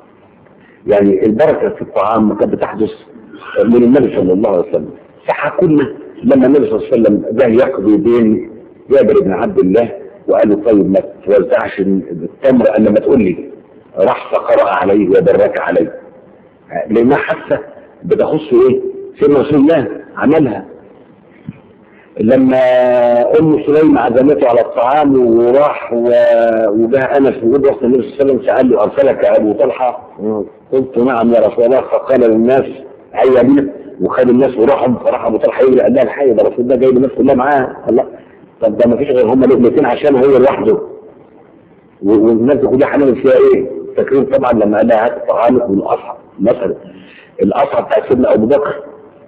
يعني البركه في الطعام كانت بتحدث من النبي صلى الله عليه وسلم فحكولنا لما النبي صلى الله عليه وسلم جاء يقضي بين جابر بن عبد الله وقال له طيب ما توزعش التمر الا ما تقول لي راح فقرأ عليه وبرك عليه لانها حاسه بتخص ايه؟ سيدنا رسول الله عملها لما ام سليم عزمته على الطعام وراح وجاء انس وجود وقت النبي صلى الله عليه وسلم سال له ارسلك ابو طلحه قلت نعم يا رسول الله فقال للناس هيا بنا وخد الناس وراحوا فراح ابو طلحه يجري قال لها الحي ده رسول الله جايب الناس كلها معاه الله طب ده ما فيش غير هم لقمتين عشان هو لوحده والناس دي كلها هنعمل فيها ايه؟ فاكرين طبعا لما قال لها هات طعامك والاصعب مثلا الاصعب بتاع سيدنا ابو بكر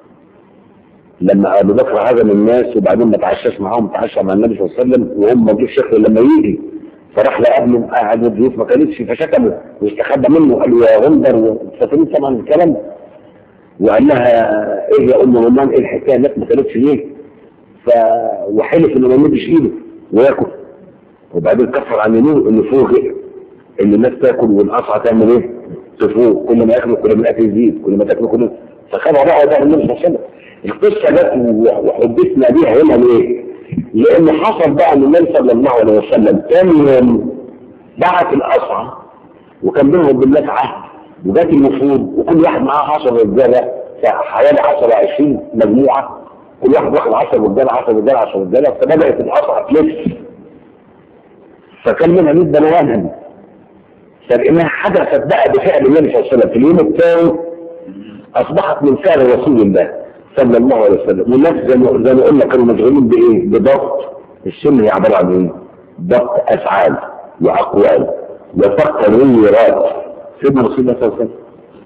لما ابو بكر عزم الناس وبعدين ما تعشاش معاهم تعشى مع النبي صلى الله عليه وسلم وهم ما جوش شكله لما يجي فراح لقابله قاعد والضيوف ما كانتش فشتمه واستخبى منه قال له يا غندر فاكرين طبعا الكلام ده وقال لها ايه يا ام رمان ايه الحكايه الناس ما كانتش ليه ف وحلف انه ما يمدش ايده وياكل وبعدين كفر عن يمينه انه فوق ان الناس تاكل والقصعه تعمل ايه؟ تفوق كل ما ياكلوا كل ما الاكل يزيد كل ما تاكلوا كل فخدها بقى ده النبي صلى الله عليه وسلم القصه جت وحدثنا بيها هنا ليه؟ لان حصل بقى ان النبي صلى الله عليه وسلم ثاني يوم بعت القصعه وكان بينهم بالله عهد وجات الوفود وكل واحد معاه 10 رجاله حوالي 10 20 مجموعه كل واحد واخد 10 رجاله 10 رجاله 10 رجاله فبدات القصعه تلف فكان منها 100 بنوانهم فلانها حدثت بقى بفعل النبي صلى الله عليه وسلم في اليوم الثاني اصبحت من فعل رسول الله صلى الله عليه وسلم والناس زي ما زي ما قلنا كانوا مشغولين بايه؟ بضبط السن هي عباره عن ايه؟ ضبط افعال واقوال وتقريرات سيدنا رسول الله صلى الله عليه وسلم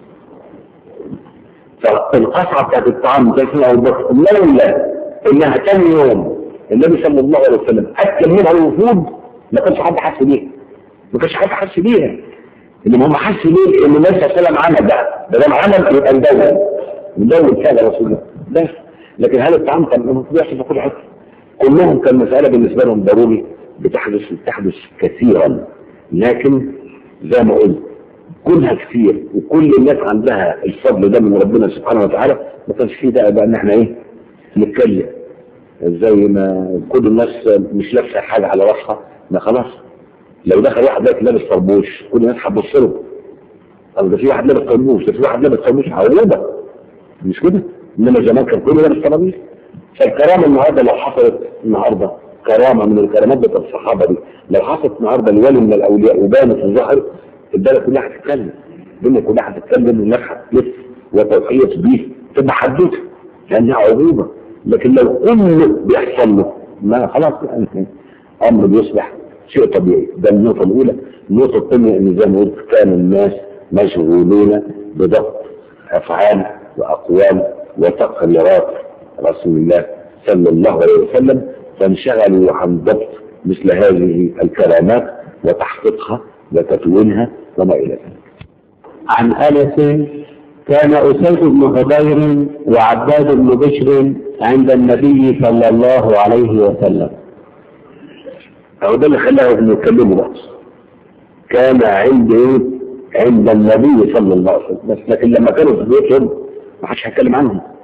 فالقصعه بتاعت الطعام زي سيدنا ابو بكر لولا انها كان يوم النبي صلى الله عليه وسلم اكل منها الوفود ما كانش حد حس بيها ما كانش حد حس بيها اللي هم حس بيه ان النبي صلى الله عليه وسلم عمل ده ده لما عمل يبقى ندون ندون فعلا رسول الله ده لكن هل الطعام كان المفروض يحصل في كل حته كلهم كان مساله بالنسبه لهم ضروري بتحدث بتحدث كثيرا لكن زي ما قلت كلها كتير وكل الناس عندها الفضل ده من ربنا سبحانه وتعالى ما كانش فيه داعي بقى ان احنا ايه نتكلم زي ما كل الناس مش لابسه حاجه على راسها ما خلاص لو دخل واحد دلوقتي لابس طربوش كل الناس هتبص له طب ده في واحد لابس طربوش ده في واحد لابس طربوش عوضه مش كده انما زمان كان كله لابس طرابيش فالكرامه النهارده لو حصلت النهارده كرامه من الكرامات بتاعت الصحابه دي لو حصلت النهارده لولي من الاولياء وبانت الظاهر الدنيا كلها هتتكلم الدنيا كلها هتتكلم والناس هتلف وتوحيط بيه تبقى حدوته لانها عقوبه لكن لو كله بيحصل له ما خلاص يعني امر بيصبح شيء طبيعي ده النقطه الاولى النقطه الثانيه ان زي ما قلت كان الناس مشغولين بضبط افعال واقوال وتقريرات رسول الله صلى الله عليه وسلم فانشغلوا عن ضبط مثل هذه الكرامات وتحقيقها وتكوينها وما الى ذلك. عن انس كان اسيد بن حضير وعباد بن بشر عند النبي صلى الله عليه وسلم. أو ده اللي خلاهم يتكلموا بقى. كان عند ايه؟ عند النبي صلى الله عليه وسلم بس لكن لما كانوا في بيوتهم ما حدش هيتكلم عنهم